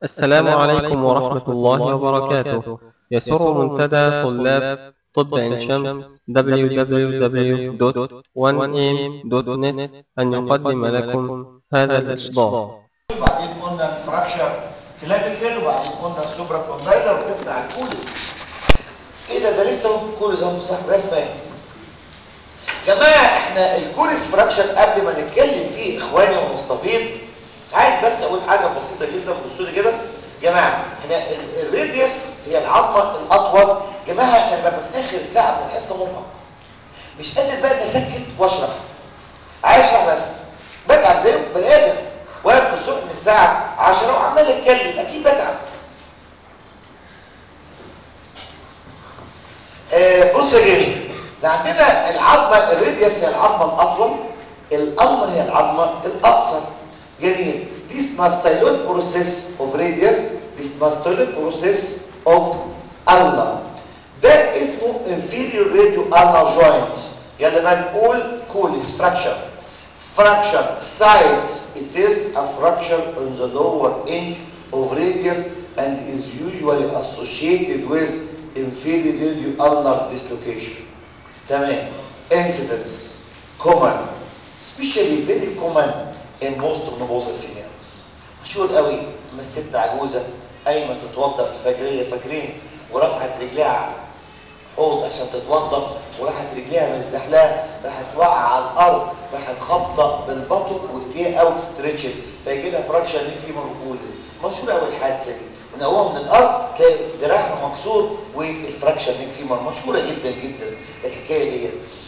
السلام عليكم ورحمة الله وبركاته يسر منتدى طلاب طب عين شمس www.1am.net أن يقدم لكم هذا الإصدار وبعدين قلنا الفراكشر كلاميكال وبعدين قلنا السوبرا كوندايلر وقفنا على الكولس ايه ده ده لسه هو الكولس اهو صح رسمه اهي جماعه احنا الكولس فراكشر قبل ما نتكلم فيه اخواني ومصطفين عايز بس اقول حاجه بسيطه جدا بصوا لي كده جماعه احنا ال- الراديوس هي العظمه الاطول جماعه احنا بقى في اخر ساعه من الحصه مرهق مش قادر بقى إني اسكت واشرح عايز اشرح بس بتعب زيكم بني ادم واقف من الصبح من الساعه 10 وعمال اتكلم اكيد بتعب آه بص يا جميل ده عندنا العظمه الراديوس هي العظمه الاطول الالما هي العظمه الاقصر جميل this mastoid process of radius this mastoid process of ulna ده اسمه inferior radio ulnar joint يلا بقى نقول coolis fracture fracture site it is a fracture on the lower edge of radius and is usually associated with inferior radio ulnar dislocation تمام incidence common especially very common in most menopausal females مشهور قوي لما الست عجوزه قايمه تتوضا في الفجريه فاكرين ورفعت رجليها على حوض عشان تتوضا وراحت رجليها مزحلاه راحت واقعه على الارض راحت خابطه بالبطن وايديها اوت ستريتشد فيجي لها فراكشر نيك في مونوبوليس مشهوره قوي الحادثه دي ونقوها من الارض تلاقي دراعها مكسور والفراكشر نيك فيمر مشهوره جدا جدا الحكايه دي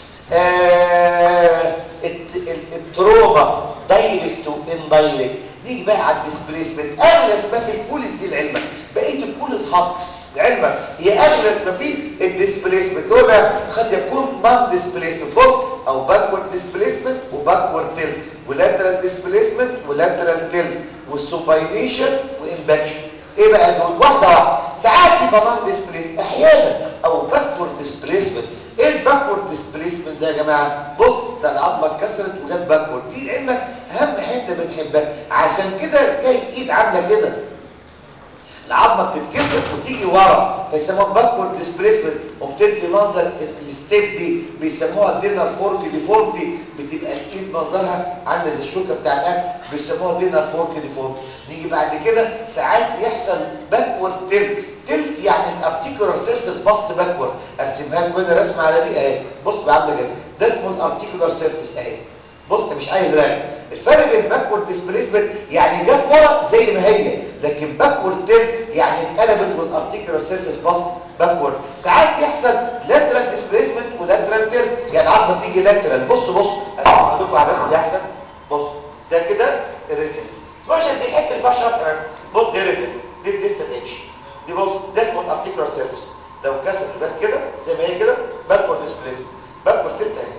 آه الت- ال- التروما دايركت واندايركت نيجي بقى على الديسبليسمنت اغلى اسباب في الكوليس دي لعلمك بقيه الكوليس هاكس لعلمك هي اغلى اسباب فيه الديسبليسمنت هو بقى قد يكون نون ديسبليسمنت بص او باكورد ديسبليسمنت وباكورد تيل ولاترال ديسبليسمنت ولاترال تيل والسوباينيشن وامباكشن ايه بقى دول واحده واحده ساعات تبقى نون ديسبليسمنت احيانا او باكورد ديسبليسمنت ايه الباكورد ديسبليسمنت ده يا جماعه بص ده العظمه اتكسرت وجت باكورد دي لعلمك اهم حته بنحبها عشان كده تلاقي الايد عامله كده العظمه بتتكسر وتيجي ورا فيسموها باكورد ديسبليسمنت وبتدي منظر الستيب دي بيسموها دينر فورك ديفورمتي بتبقى الايد منظرها عامله زي الشوكه بتاع الاكل بيسموها دينر فورك ديفورمتي نيجي بعد كده ساعات يحصل باكورد تلت تلت يعني الارتيكولار سيرفيس بص باكورد ارسمها لكم هنا رسمه على دي اهي بص بقى عامله كده ده اسمه الارتيكولار سيرفيس اهي بص انت مش عايز راجع الفرق بين باكورد ديسبليسمنت يعني جت ورا زي ما هي لكن باكورد تيل يعني اتقلبت والارتيكولار سيرفيس بص باكورد ساعات يحصل لاترال ديسبليسمنت ولاترال تيل يعني العظمه تيجي لاترال بص بص انا هقول لكم على اللي يحصل بص ده كده الريديوس اسمعش دي الحته اللي فيها شرح بس بص دي الريديوس دي الديستال اتش دي بص ده اسمه الارتيكولار سيرفيس لو كسر جت كده زي ما هي كده باكورد ديسبليسمنت باكورد تيل اهي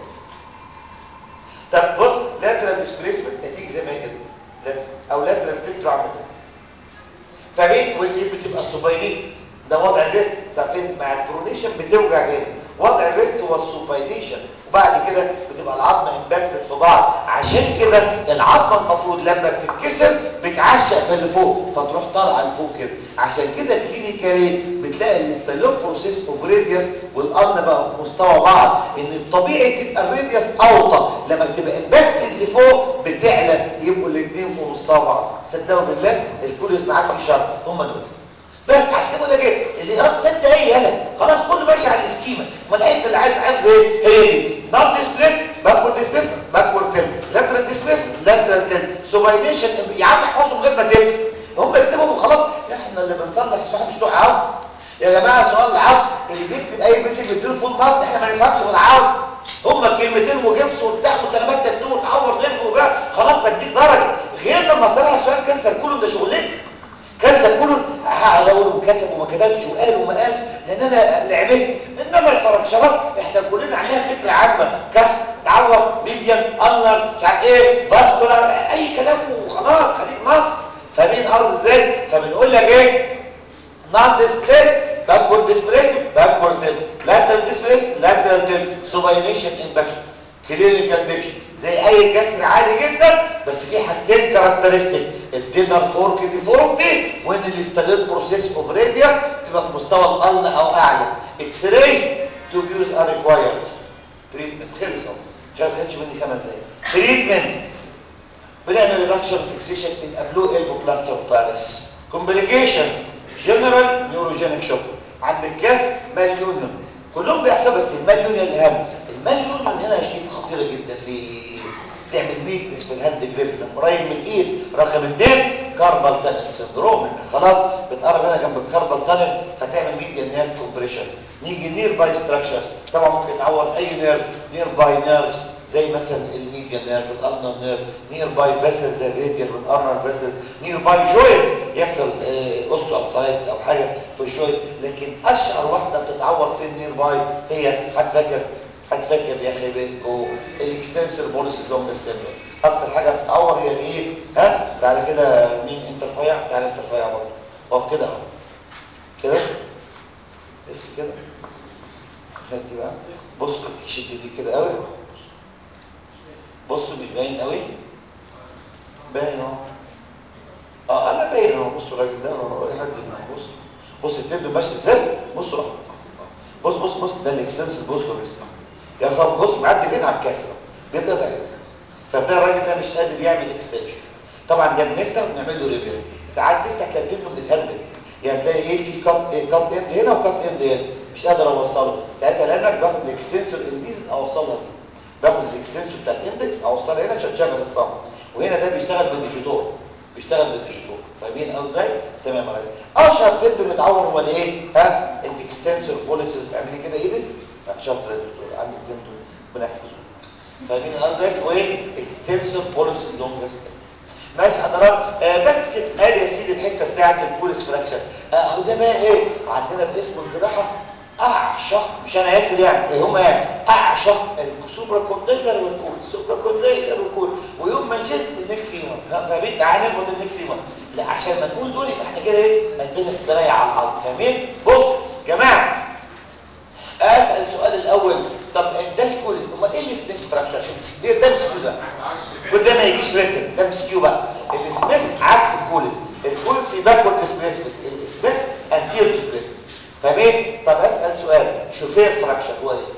طب بص لاترال ديسبليسمنت هتيجي زي ما هي كده لاترال او لاترال تلت عامل كده فبين والايد بتبقى سوباينيتد ده وضع الريست طب فين مع البرونيشن بتوجع جامد وضع الريست هو السوباينيشن وبعد كده بتبقى العظمه امباكتد في بعض عشان كده العظمه المفروض لما بتتكسر بتعشق في اللي فوق فتروح طالعه لفوق كده عشان كده كلينيكالي بتلاقي الاستيلوب بروسيس اوف راديوس والقلن بقى في مستوى بعض ان الطبيعي تبقى الراديوس اوطى لما بتبقى امباكتد لفوق بتعلى يبقوا الاثنين في مستوى بعض صدقوا بالله الكوليوس معاك في شر هم دول بس عشان كده بقول لك ايه الاجراءات تلت ايه يلا خلاص كله ماشي على الاسكيما ما الحته اللي عايز حفظ ايه هي دي نون ديسبليس باكورد ديسبليس باكورد تل لاترال ديسبليس لاترال تل سوباينيشن يا عم احفظهم غير ما تفهم هم يكتبهم وخلاص احنا اللي بنصلح صاحب مش عظم يا جماعه سؤال العظم اللي بيكتب اي مسج بيديله فول مارك احنا ما نفهمش في العظم هم كلمتين وجبس وبتاع وكلمات تاتو تعور نفسه وبقى خلاص بديك درجه غير لما صلح سؤال كانسر كله ده شغلتي كانسر كله هقعد اقول وكتب وما كتبش وقال وما قالش لان انا لعبت انما الفرنشرات احنا كلنا عندنا فكره عامه كسر تعور ميديم انر مش عارف ايه فاسكولار اي كلام وخلاص خليك ناصر فاهمين قصدي ازاي فبنقول لك ايه نون ديسبليس باكورد ديسبليس باكورد تيل لاترال ديسبليس لاترال تيل سوباينيشن امباكشن كلينيكال بيكشن زي اي كسر عادي جدا بس في حاجتين كاركترستيك الدينر فورك ديفورمتي وان الاستاليت بروسيس اوف راديوس تبقى في مستوى القلن او اعلى اكس راي تو فيوز ار ريكوايرد تريتمنت خلص اهو ما خدش مني خمس دقايق تريتمنت بنعمل ريدكشن فيكسيشن ان ابلو البو بلاستر اوف باريس كومبليكيشنز جنرال نيوروجينيك شوك عند الكاس ماليونيون كلهم بيحصلوا بس الماليونيون الاهم الماليونيون هنا يا شريف خطيره جدا ليه تعمل ويكنس في الهاند جريب لما قريب من الايد رقم اثنين كاربال تانل سندروم إن خلاص بتقرب هنا جنب الكاربال تانل فتعمل ميديا نيرف كومبريشن نيجي نير باي ستراكشرز طبعا ممكن تعور اي نيرف نير باي نيرفز زي مثلا الميديا نيرف الالنر نيرف نير باي فيسل زي الراديال والارنر فيسل نير باي جوينتس يحصل اوستو ارثرايتس او حاجه في الجوينت لكن اشهر واحده بتتعور في النير باي هي حد فاكر حد فاكر يا اخي بينكو الاكستنسور بوليس لونج سيندروم اكتر حاجه بتعور هي الايه ها بعد كده مين انت رفيع تعالى انت رفيع برضه اقف كده اهو كده لف كده خدي بقى بص شد دي كده قوي اهو بص مش باين قوي باين اهو اه انا باين اهو بصوا الراجل ده اهو لحد ما بص بص التندو ماشي ازاي بصوا اهو بص بص بص ده الاكستنسور بص بص يا خب بص معدي فين على الكاسره بيبدا ده فده الراجل ده مش قادر يعمل اكستنشن طبعا ده بنفتح ونعمل له ريبير ساعات تفتح تلاقي له بتتهربد يعني تلاقي ايه في كات إيه كات اند هنا وكات اند هنا مش قادر اوصله ساعتها لانك باخد الاكستنسور انديز اوصلها فيه باخد الاكستنسور بتاع الاندكس اوصلها هنا عشان تشغل الصم وهنا ده بيشتغل بالديجيتور بيشتغل بالديجيتور فاهمين قصدي ازاي تمام يا ريس اشهر تندون يتعور هو الايه ها الاكستنسور بوليسز تعملي كده ايدك شاطر يا دكتور عندك تندون بنحفظه فاهمين قصدي اسمه ايه اكستنسور بوليسز لونجست ماشي حضرتك آه بس كده ادي يا سيدي الحته بتاعت البوليس فراكشن اهو ده بقى ايه عندنا في اسم الجراحه اعشق مش انا ياسر يعني ايه هم يعني اعشق السوبرا كونديلر والكول سوبرا كونديلر والكول ويوم ما نشيز النيك فيمر فاهمين تعالى نربط النيك فيمر لا عشان ما نقول دول يبقى احنا كده ايه قلبنا استريح على الارض فاهمين بصوا جماعه اسال السؤال الاول طب ده الكوليس امال ايه السميث فراكشر عشان ده ده مسكيو بقى وده ما يجيش ريتن ده مسكيو بقى السميث عكس الكوليس الكوليس باكورد ديسبيسمنت السميث انتير ديسبيسمنت فاهمين طب اسال سؤال شوفير فراكشر هو ايه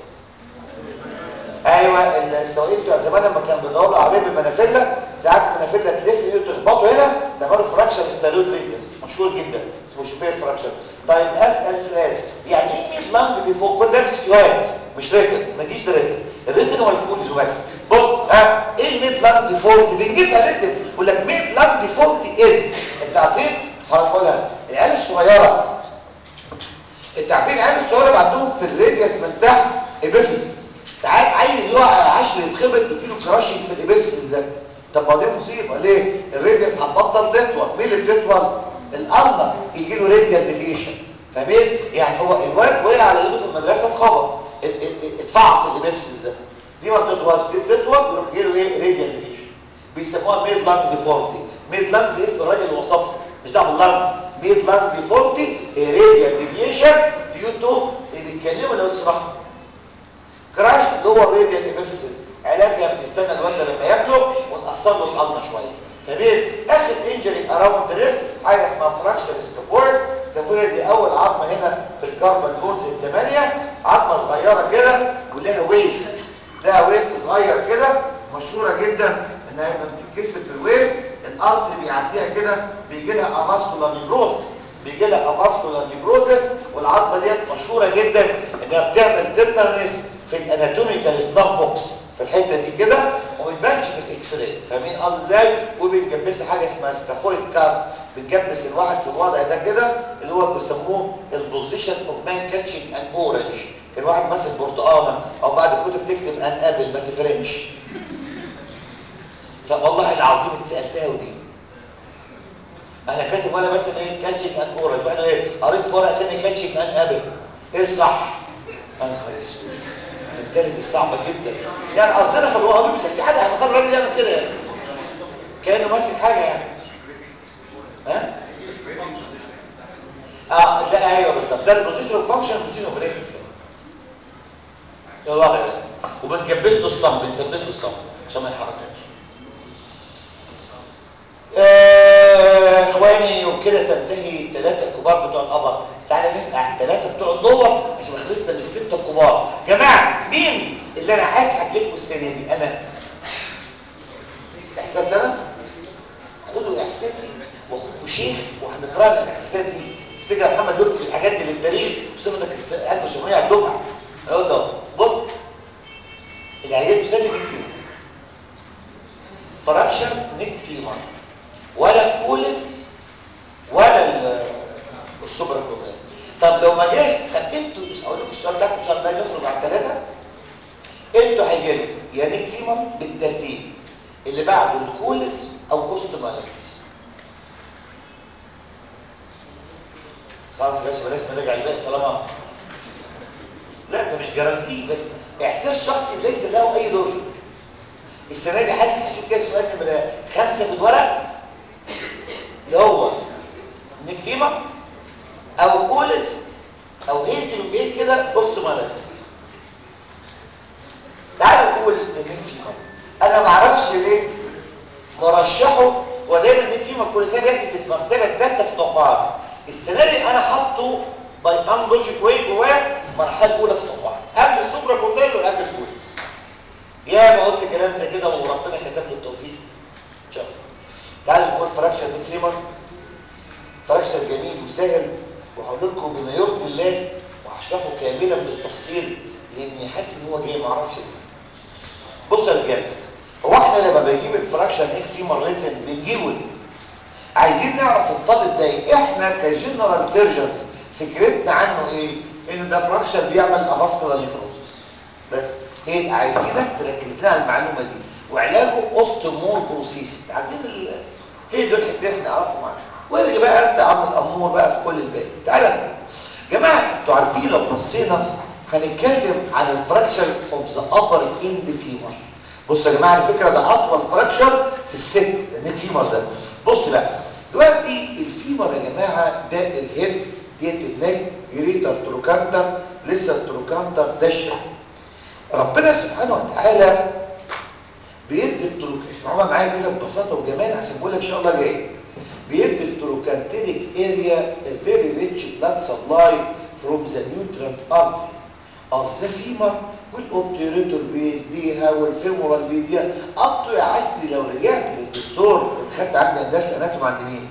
ايوه السواقين بتوع زمان لما كانوا بيدوروا العربيه بالمنافله ساعات المنافله تلف ايده تخبطه هنا تعملوا فراكشر ستالوت ريديوس مشهور جدا اسمه شوفير فراكشر طيب اسال سؤال يعني ايه ميد لانج دي فوق كل ده مسكيوهات مش ريتن ما تجيش ده ريتن الريتن هو الكوليز وبس بص ها ايه الميد لانج ديفولت بنجيبها ريتن يقول لك ميد لانج ديفولت از انت عارفين خلاص هقولها العيال الصغيره انت عارفين العيال الصغيره عندهم في الراديوس من تحت ابيفيسيس ساعات عيل يقع عشر يتخبط بيجيله كراشنج في الابيفيسيس ده طب ما دي مصيبه ليه الراديوس هتبطل تطول مين اللي بتطول الالما يجي له راديال ديفيشن فاهمين يعني هو الواد وقع على ايده في المدرسه اتخبط اتفعص الابيفيسيس ده دي ما بتطولش دي بتطول يروح جاي له ايه راديال ديفيشن بيسموها ميد لانج ديفورتي ميد لانج دي اسم الراجل اللي وصفها مش دعوه باللانج ميد لانج ديفورتي راديال ديفيشن ديو تو بيتكلموا لو تسمحوا كراش جوه الراديال ابيفيسيس علاجها بنستنى الواد لما ياكله ونقصر له القلمه شويه فبين اخر انجري اراوند ريست حاجه اسمها فراكشر سكافويد سكافويد دي اول عظمه هنا في الكاربال بونز الثمانيه عظمه صغيره كده ولها ويست لها ويست صغير كده مشهوره جدا انها لما بتتكسر في الويست الارض اللي بيعديها كده بيجي لها افاسكولار نيكروزس بيجي لها افاسكولار نيكروزس والعظمه ديت مشهوره جدا انها بتعمل تندرنس في الاناتوميكال سناب بوكس في الحته دي كده وما بتبانش في الاكس راي فاهمين قصدي ازاي وبنجبس حاجه اسمها سكافويد كاست بنجبس الواحد في الوضع ده كده اللي هو بيسموه البوزيشن اوف مان كاتشنج ان اورنج كان واحد ماسك برتقانه او بعد الكتب تكتب ان ابل ما تفرقش فوالله العظيم اتسالتها ودي انا كاتب وانا مثلا ايه كاتشنج ان اورنج وانا ايه قريت في ورقه ثانيه كاتشنج ان ابل ايه الصح يا نهار اسود التالت دي صعبه جدا يعني قصدنا في الوقت ما بيمسكش حاجه احنا خد الراجل يعمل كده يعني كانه ماسك حاجه يعني ها اه لا ايوه بالظبط ده البوزيشن اوف فانكشن بوزيشن اوف ريست الوضع ده وبنكبس له الصم بنثبت له الصم عشان ما يحركش آه اخواني وبكده تنتهي الثلاثه الكبار بتوع القبر تعالى نفتح على الثلاثه بتوع اللور عشان خلصنا من السته الكبار جماعه مين اللي انا عايز احكي السنه دي انا احساس انا خدوا احساسي واخدوا شيخ وهنتراجع الاحساسات دي افتكر يا محمد دكتور الحاجات دي للتاريخ بصفتك 1700 على الدفعه اقول ده بص العيال مسافر نيك فيمر فراكشر نيك فيمر ولا كولس ولا السوبر كلوبال طب لو ما جاش طب انتوا اقول لكم السؤال ده ان شاء الله نخرج على الثلاثه انتوا هيجي لكم يا نيك فيمر بالترتيب اللي بعده الكولس او كوستوماليتس خلاص يا باشا بلاش نراجع الباقي طالما لا ده مش جارانتي بس احساس شخصي ليس له اي دور السنه دي حاسس هشوف كده السؤال نمره خمسه في الورق اللي هو نيك فيما او كولس او هيزل وبيل كده كوستوماليتس تعالوا نقول النيك فيما انا ما اعرفش ليه مرشحه هو دايما النيك فيما الكوليسيه بياتي في المرتبه الثالثه في التوقعات السنه دي انا حاطه باي ان لوجيك واي جواه مرحله اولى في التوقعات قبل السوبرا كوندايل وقبل الكوليس يا ما قلت كلام زي كده وربنا كتب له التوفيق ان شاء الله تعالوا نقول فراكشر نيك فيما فراكشر جميل وسهل وهقول لكم بما يرضي الله وهشرحه كاملا بالتفصيل لاني حاسس ان هو جاي ما اعرفش ليه بصوا يا رجاله هو احنا لما بنجيب الفراكشن هيك في مرتين بنجيبه ليه عايزين نعرف الطالب ده ايه احنا كجنرال سيرجنز فكرتنا عنه ايه ان ده فراكشن بيعمل افاسكولار نيكروزس بس هي عايزينك تركز لها على المعلومه دي وعلاجه اوستومور بروسيسس عارفين ال... هي دول الحته احنا نعرفهم عنها وارجع بقى انت عم الامور بقى في كل الباقي تعالى جماعه انتوا عارفين لو بصينا هنتكلم عن الفراكشرز اوف ذا ابر اند فيمر بصوا يا جماعه على فكره ده اطول فراكشر في الست النيك فيمر ده بص بقى دلوقتي الفيمر يا جماعه ده الهيد ديت النك جريتر تروكانتر لسه التروكانتر ده الشهر ربنا سبحانه وتعالى بيدي التروك اسمعوها معايا كده ببساطه وجمال عشان بقول لك ان شاء الله جاي بيدي التروكانتريك اريا a very rich blood supply from the nutrient artery of the femur والاوبتيريتور بيديها والفيمورال بيديها اب يا عشري لو رجعت للدكتور اللي خدت عندي هندسه اناتوم عند مين؟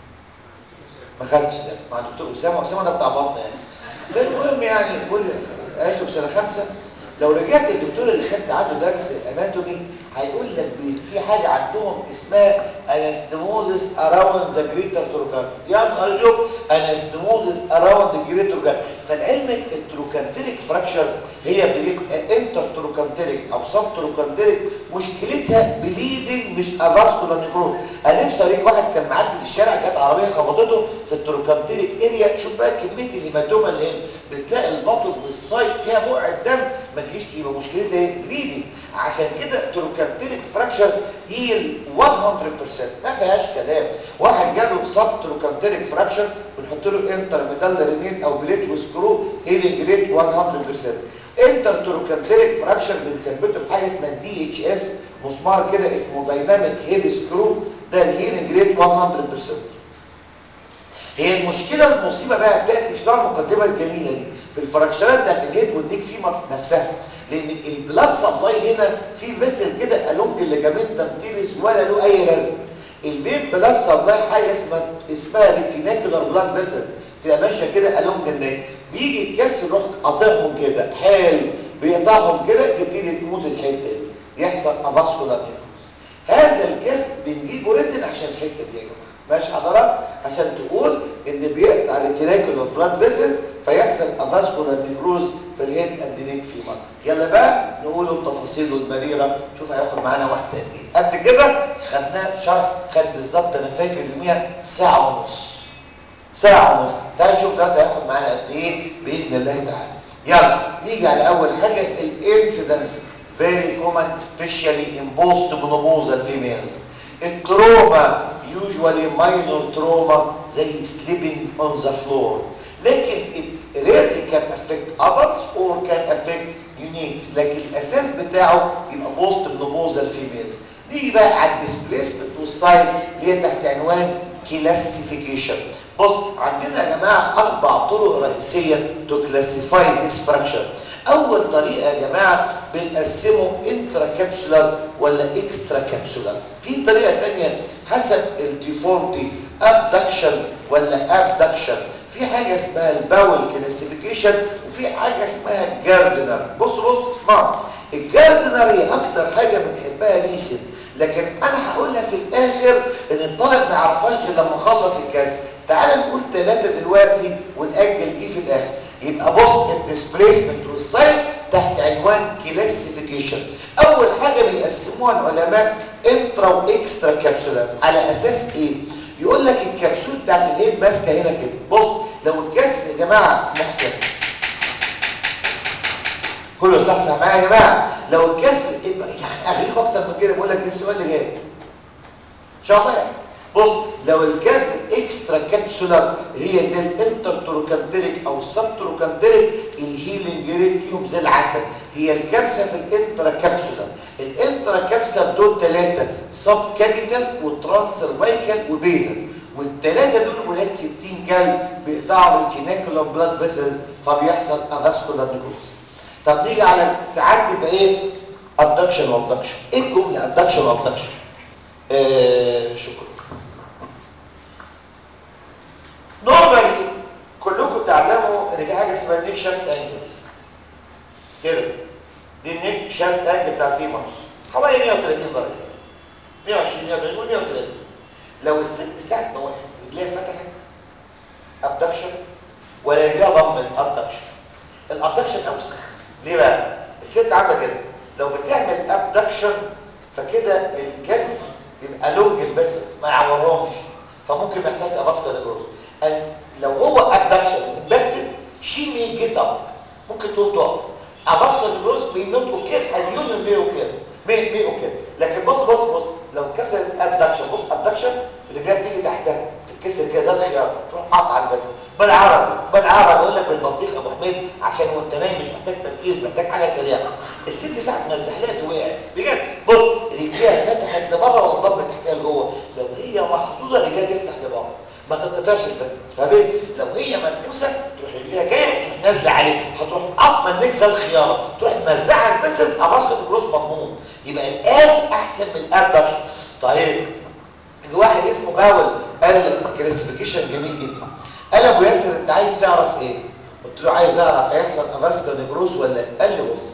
ما خدش ده مع دكتور اسامه اسامه ده بتاع بطن يعني فالمهم يعني كل قالته في سنه خمسه لو رجعت للدكتور اللي خدت عنده درس اناتومي هيقول لك في حاجه عندهم اسمها انستموزس اراوند ذا جريتر تروكان يا نهار شوف انستموزس اراوند ذا جريتر تروكان فالعلمك التروكانتريك فراكشرز هي بتبقى انتر تروكانتريك او سب تروكانتريك مشكلتها بليدنج مش افاسكولار نيكروز انا نفسي اوريك واحد كان معدي في الشارع جت عربيه خبطته في التروكانتريك اريا شوف بقى كميه الهيماتوما اللي هنا بتلاقي البطن بالسايد فيها بقع الدم ما تجيش يبقى مشكلتها ايه بليدنج عشان كده تروكانتريك فراكشرز هيل 100% ما فيهاش كلام واحد جاله سب تروكانتريك فراكشر بنحط له انتر ميدال رينين او بليت وسكرو هيلينج ريت 100% انتر تروكانتريك فراكشر بنثبته بحاجه اسمها دي اتش اس مسمار كده اسمه دايناميك هيب سكرو ده الهيلينج ريت 100% هي المشكله المصيبه بقى بتاتي في نوع المقدمه الجميله دي في الفراكشرات بتاعت الهيد والنيك فيمر نفسها لان البلاد سبلاي هنا في فيسل كده الونج الليجامنتم تيريس ولا له اي لازمه المين بلاد سبلاي حاجه اسمها اسمها ريتيناكولار بلاد فيسل تبقى ماشيه كده الونج النيك بيجي الكاس يروح قاطعهم كده حلو بيقطعهم كده تبتدي تموت الحته دي يحصل افاسكولار نيكروز هذا الكاس بنجيبه ريتن عشان الحته دي يا جماعه ماشي حضرتك عشان تقول ان بيقطع ريتيناكولار بلاد فيسلز فيحصل افاسكولار نيكروز في الهيد اند نيك فيمر يلا بقى نقول التفاصيل المريره شوف هياخد معانا وقت قد ايه قبل كده خدناه شرح خد بالظبط انا فاكر يوميها ساعه ونص ساعه ونص تعال نشوف دلوقتي هياخد معانا قد ايه باذن الله تعالى يلا نيجي على اول حاجه الانسيدنس very common especially in post-menopausal females التروما usually minor trauma زي sleeping on the floor لكن it rarely can affect adults or can affect units لكن الاساس بتاعه يبقى post menopausal females نيجي بقى على الديسبليسمنت والسايد اللي هي تحت عنوان كلاسيفيكيشن بص عندنا يا جماعه اربع طرق رئيسيه تو كلاسيفاي ذيس فراكشر اول طريقه يا جماعه بنقسمه انترا كابسولار ولا اكسترا كابسولار في طريقه ثانيه حسب الديفورمتي ابدكشن ولا ابدكشن في حاجه اسمها الباول كلاسيفيكيشن وفي حاجه اسمها الجاردنر بص بص اسمع الجاردنر هي اكتر حاجه بنحبها ريسن لكن انا هقولها في الاخر ان الطالب ما يعرفهاش غير لما اخلص الكاس تعال نقول ثلاثه دلوقتي ونأجل دي في الاخر يبقى بص الديسبليسمنت والسايت تحت عنوان كلاسيفيكيشن اول حاجه بيقسموها العلماء انترا واكسترا كابسولار على اساس ايه يقول لك الكبسول بتاعت الهيب ماسكه هنا كده بص لو الكسر يا جماعه محسن كله صح معايا يا جماعه لو الكسر يعني اغريب اكتر من كده بقول لك ده السؤال اللي جاي ان شاء الله يعني بص لو الكسر اكسترا كابسولار هي زي الانترتروكانتريك او السبتروكانتريك الهيلينج ريت فيهم زي العسل هي الكارثه في الانترا كابسولار الانترا كابسولار دول ثلاثه سب كابيتال وترانسرفايكال وبيزل والثلاثه دول ولاد 60 جل بيقطعوا الجينيكولار بلاد فيسلز فبيحصل افاسكولار نيكروز طب نيجي على ساعات يبقى ايه ادكشن وابدكشن ايه الجمله ادكشن وابدكشن آه شكرا نورمالي كلكم تعلموا ان في حاجه اسمها نيك شافت انجل كده دي النيك شافت انجل بتاع الفيمورس حوالي 130 درجه 120 140 130 لو الست ساعه ما وقعت رجليها فتحت ابدكشن ولا رجليها ضمت ابدكشن الابدكشن اوسخ ليه بقى الست عامله كده لو بتعمل ابدكشن فكده الجسم بيبقى لونج الفيسل ما يعورهمش فممكن ما يحصلش افاسكولار نيكروز لو هو ابدكشن امباكتد شي مي جيت اب ممكن تقوم تقف افاسكولار نيكروز مي نوت اوكي اليون مي اوكي مي مي اوكي لكن بص بص بص لو كسر الادكشن بص ادكشن الرجليه بتيجي تحتها تتكسر كده زي الخيار تروح قاطع على الفيسل بالعربي بالعربي اقول لك بالبطيخ ابو حميد عشان وانت نايم مش محتاج تركيز محتاج حاجه سريعه الست ساعه ما الزحلقت وقعت بجد بص رجليها فتحت لبره وانضمت تحتها لجوه لو هي محظوظه رجليها تفتح لبره ما تتقطعش الفزن فبين لو هي ملموسه تروح رجليها جايه تروح نازله عليك هتروح قطمه النك زي الخياره تروح مزعه الفزن افاسكت الجروس مضمون يبقى الاب احسن من الاب طيب واحد اسمه باول قال كلاسيفيكيشن جميل جدا قال ابو ياسر انت عايز تعرف ايه قلت له عايز اعرف هيحصل افاسكا نيجروس ولا قال لي بص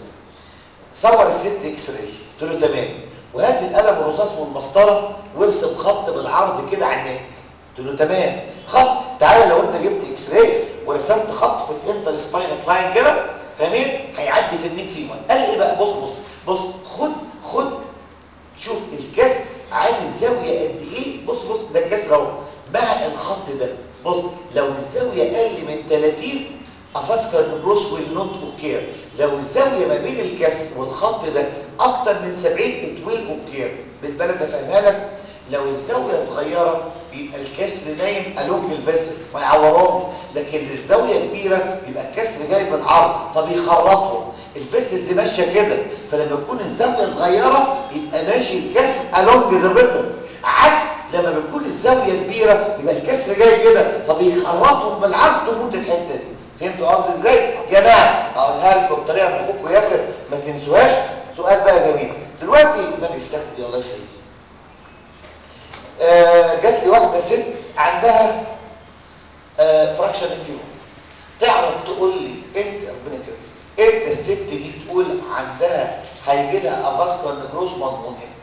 صور الست اكس راي قلت له تمام وهات القلم الرصاص والمسطره وارسم خط بالعرض كده على النك قلت له تمام خط تعالى لو انت جبت اكس راي ورسمت خط في الانتر سباينس لاين كده فاهمين هيعدي في النك فيما قال ايه بقى بص بص بص خد خد شوف الكسر عامل زاويه قد ايه بص بص ده الكسر اهو مع الخط ده بص لو الزاويه اقل من 30 افاسكار نجروس ويل نوت اوكير لو الزاويه ما بين الكسر والخط ده اكتر من 70 ات ويل اوكير بالبلد افهمها لك لو الزاويه صغيره يبقى الكسر نايم الونج الفيسل ما يعورهمش لكن الزاويه كبيره يبقى الكسر جاي بالعرض فبيخرطهم الفيسلز ماشيه كده فلما تكون الزاويه صغيره يبقى ماشي الكسر الونج ذا فيسل عكس لما بتكون الزاويه كبيره يبقى الكسر جاي كده فبيخرطهم بالعرض تموت الحته دي فهمتوا قصدي ازاي جماعه اقولها لكم بطريقه من اخوكم ياسر ما تنسوهاش سؤال بقى جميل دلوقتي النبي يفتح لي الله يخليك آه جات لي واحده ست عندها آه فراكشن فيهم تعرف تقول لي انت ربنا يكرمك انت الست دي تقول عندها هيجي لها افاسكولار نيكروز مضمون امتى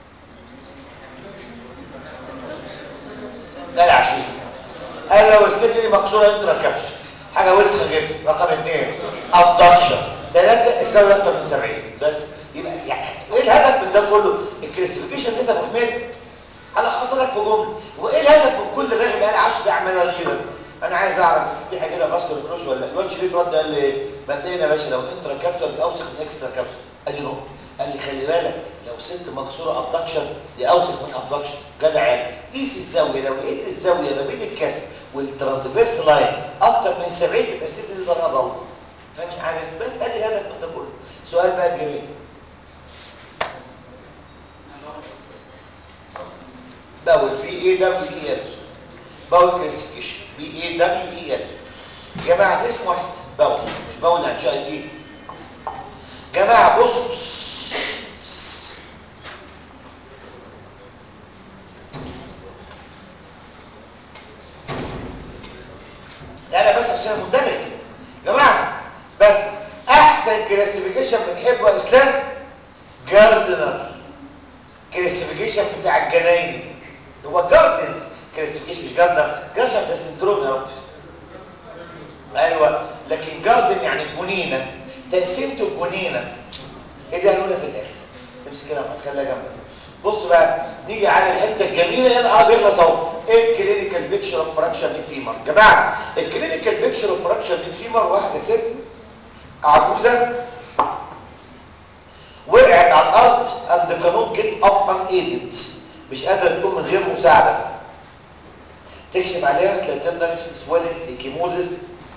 قال عشرين قال لو الست دي مكسوره انترا كابش حاجه وسخه جدا رقم اثنين ابدكشن ثلاثه الزاويه اكتر من 70 بس يبقى يعني ايه الهدف من ده كله الكلاسيفيكيشن ده يا ابو حميد انا لك في جمله وايه الهدف من كل راغب قال 10 اعمال كده انا عايز اعرف الست دي هيجي لها فاسكولار كروس ولا الواد شريف رد قال لي ايه مبدئيا يا باشا لو انترا كابسول دي اوسخ من اكسترا كابسول ادي نقطه قال لي خلي بالك لو ست مكسوره ابدكشن دي اوسخ من ابدكشن جدع يعني قيس الزاويه لو لقيت الزاويه ما بين الكسر والترانسفيرس لاين اكتر من 70 تبقى الست دي ضرها ضل فاهمين حاجه بس ادي الهدف من ده كله سؤال بقى الجميل باول بي اي دبليو اي اس باول كلاسيفيكيشن بي اي دبليو اي ال جماعه ده اسم واحد باول مش باول يعني شاي دي جماعه بص انا بس عشان مندمج يا جماعه بس احسن كلاسيفيكيشن بنحبه يا اسلام جاردنر كلاسيفيكيشن بتاع الجنايني هو جاردنز كلاسيفيكيشن مش جاردنر جاردنر ده سندروم يا رب ايوه لكن جاردن يعني جنينه تقسيمته الجنينه ايه دي هنقولها في الاخر امسك كده خليها جنبك بص بقى نيجي على الحته الجميله هنا اه بيخلص اهو ايه الكلينيكال بيكشر اوف فراكشر نيك فيمر يا جماعه الكلينيكال بيكشر اوف فراكشر نيك فيمر واحده ست عجوزه وقعت على الارض اند كانوت جيت اب ان ايدد مش قادره تقوم من غير مساعده تكشف عليها تلاقي تندرس سويلنج ايكيموزيس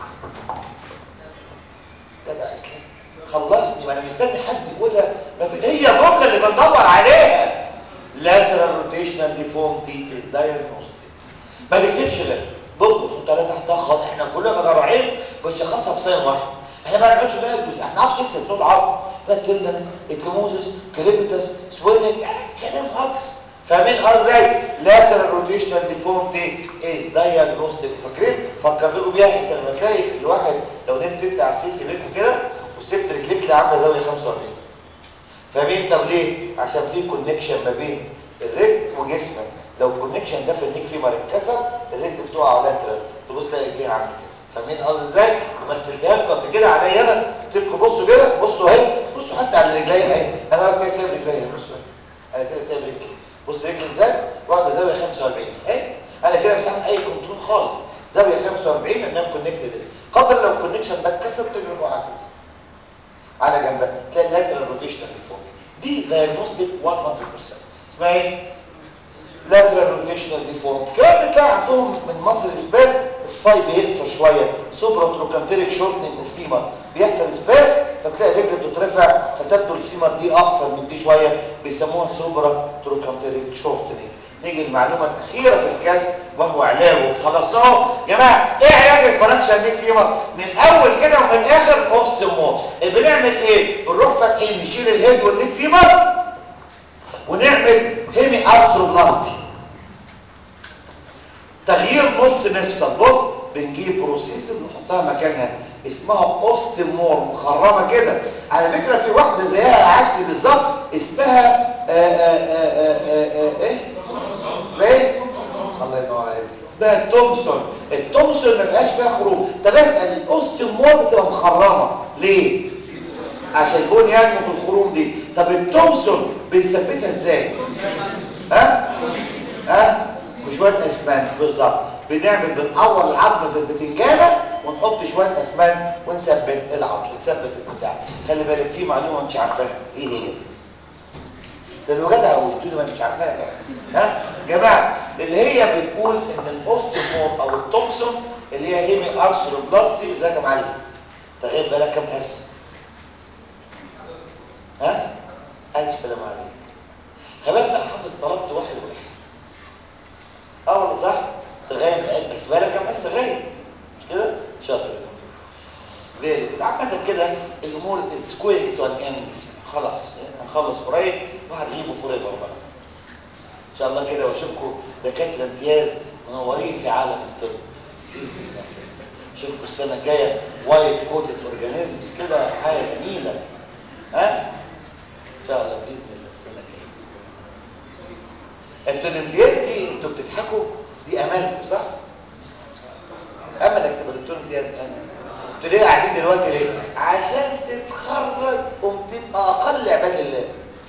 جدع اسلام خلصني ما انا مستني حد يقولها ما في هي الجمله اللي بندور عليها lateral rotational deformity is diagnostic ما تكتبش غير بص بتحط عليها تحتها خط احنا كلنا كجراحين بنشخصها بصين واحد احنا ما نقعدش نقول احنا نعرفش نكسب طول العظم باتندنس الكيموزيس كريبيتس سويلنج كلام هكس فاهمين ازاي lateral rotational deformity is diagnostic فاكرين فكر لكم بيها انت لما تلاقي الواحد لو نمت انت على السرير في بيتكم كده وسبت رجليك اللي عامله زاويه 45 فاهمين طب ليه عشان في كونكشن ما بين الرجل وجسمك لو الكونكشن ده في النيك في مره اتكسر الرجل بتقع لاترال تبص تلاقي رجليها عامله كده فاهمين قصدي ازاي ومثلتها لكم قبل كده عليا انا قلت لكم بصوا كده بصوا اهي بصوا حتى على رجليا اهي انا واقف كده سايب رجليا بصوا اهي انا كده سايب رجلي بص رجلي ازاي واخده زاويه 45 اهي انا كده مش عامل اي كنترول خالص زاويه 45 انها كونكتد قبل لو الكونكشن ده اتكسر تبقى واقعه كده على جنبها تلاقي اللاترال روتيشنال ديفورم دي دايجنوستيك 100% اسمها ايه لاترال روتيشنال ديفورم كمان بتلاقي عندهم من مصر اسباز الصاي بيقصر شويه سوبرا تروكانتريك شورتنج اوف فيمر بيحصل اسباز فتلاقي الرجل بتترفع فتبدو الفيمر دي اقصر من دي شويه بيسموها سوبرا تروكانتريك شورتنج نيجي المعلومه الاخيره في الكاس وهو علاجه خلصناه يا جماعه ايه علاج الفراكشن نيك فيمر من اول كده ومن اخر اوستيوموس بنعمل ايه بنروح فاتحين نشيل الهيد والنيك فيمر ونعمل هيمي ارثروبلاستي تغيير نص مفصل بص بنجيب بروسيس نحطها مكانها اسمها اوستيمور مخرمه كده على فكره في واحده زيها عشري بالظبط اسمها آآ آآ آآ ايه ايه الله ينور عليك اسمها التومسون التومسون ما بقاش فيها خروج طب اسال الاوستيمور بتبقى مخرمه ليه عشان البون ينمو في الخروم دي طب التومسون بنثبتها ازاي ها ها بشويه اسمنت بالظبط بنعمل بنقور العظمه زي البتنجانه ونحط شويه اسمنت ونثبت العظم نثبت البتاع خلي بالك في معلومه مش عارفاها ايه هي ده لو جدع قلت له ما مش عارفاها بقى ها جماعه اللي هي بنقول ان الاوستيومور او التومسون اللي هي هيمي ارثروبلاستي ازيك يا معلم تغيب بالك كام اس ها الف سلام عليك خبرت انا حافظ طلبت واحد واحد اه والله صح تغيب بس بالك كام اس غايب مش كده شاطر فيري جود عامه كده الامور سكوير تو ان اند خلاص هنخلص قريب وهتغيبوا فور ايفر بقى ان شاء الله كده واشوفكم دكاتره امتياز منورين في عالم الطب باذن الله اشوفكم السنه الجايه وايت كوتد اورجانيزمز كده حاجه جميله ها ان شاء الله باذن الله السنه الجايه باذن الله انتوا الامتياز دي انتوا بتضحكوا دي امالكم صح املك تبقى دكتور امتياز انا انتوا ليه قاعدين دلوقتي ليه عشان تتخرج وتبقى اقل عباد الله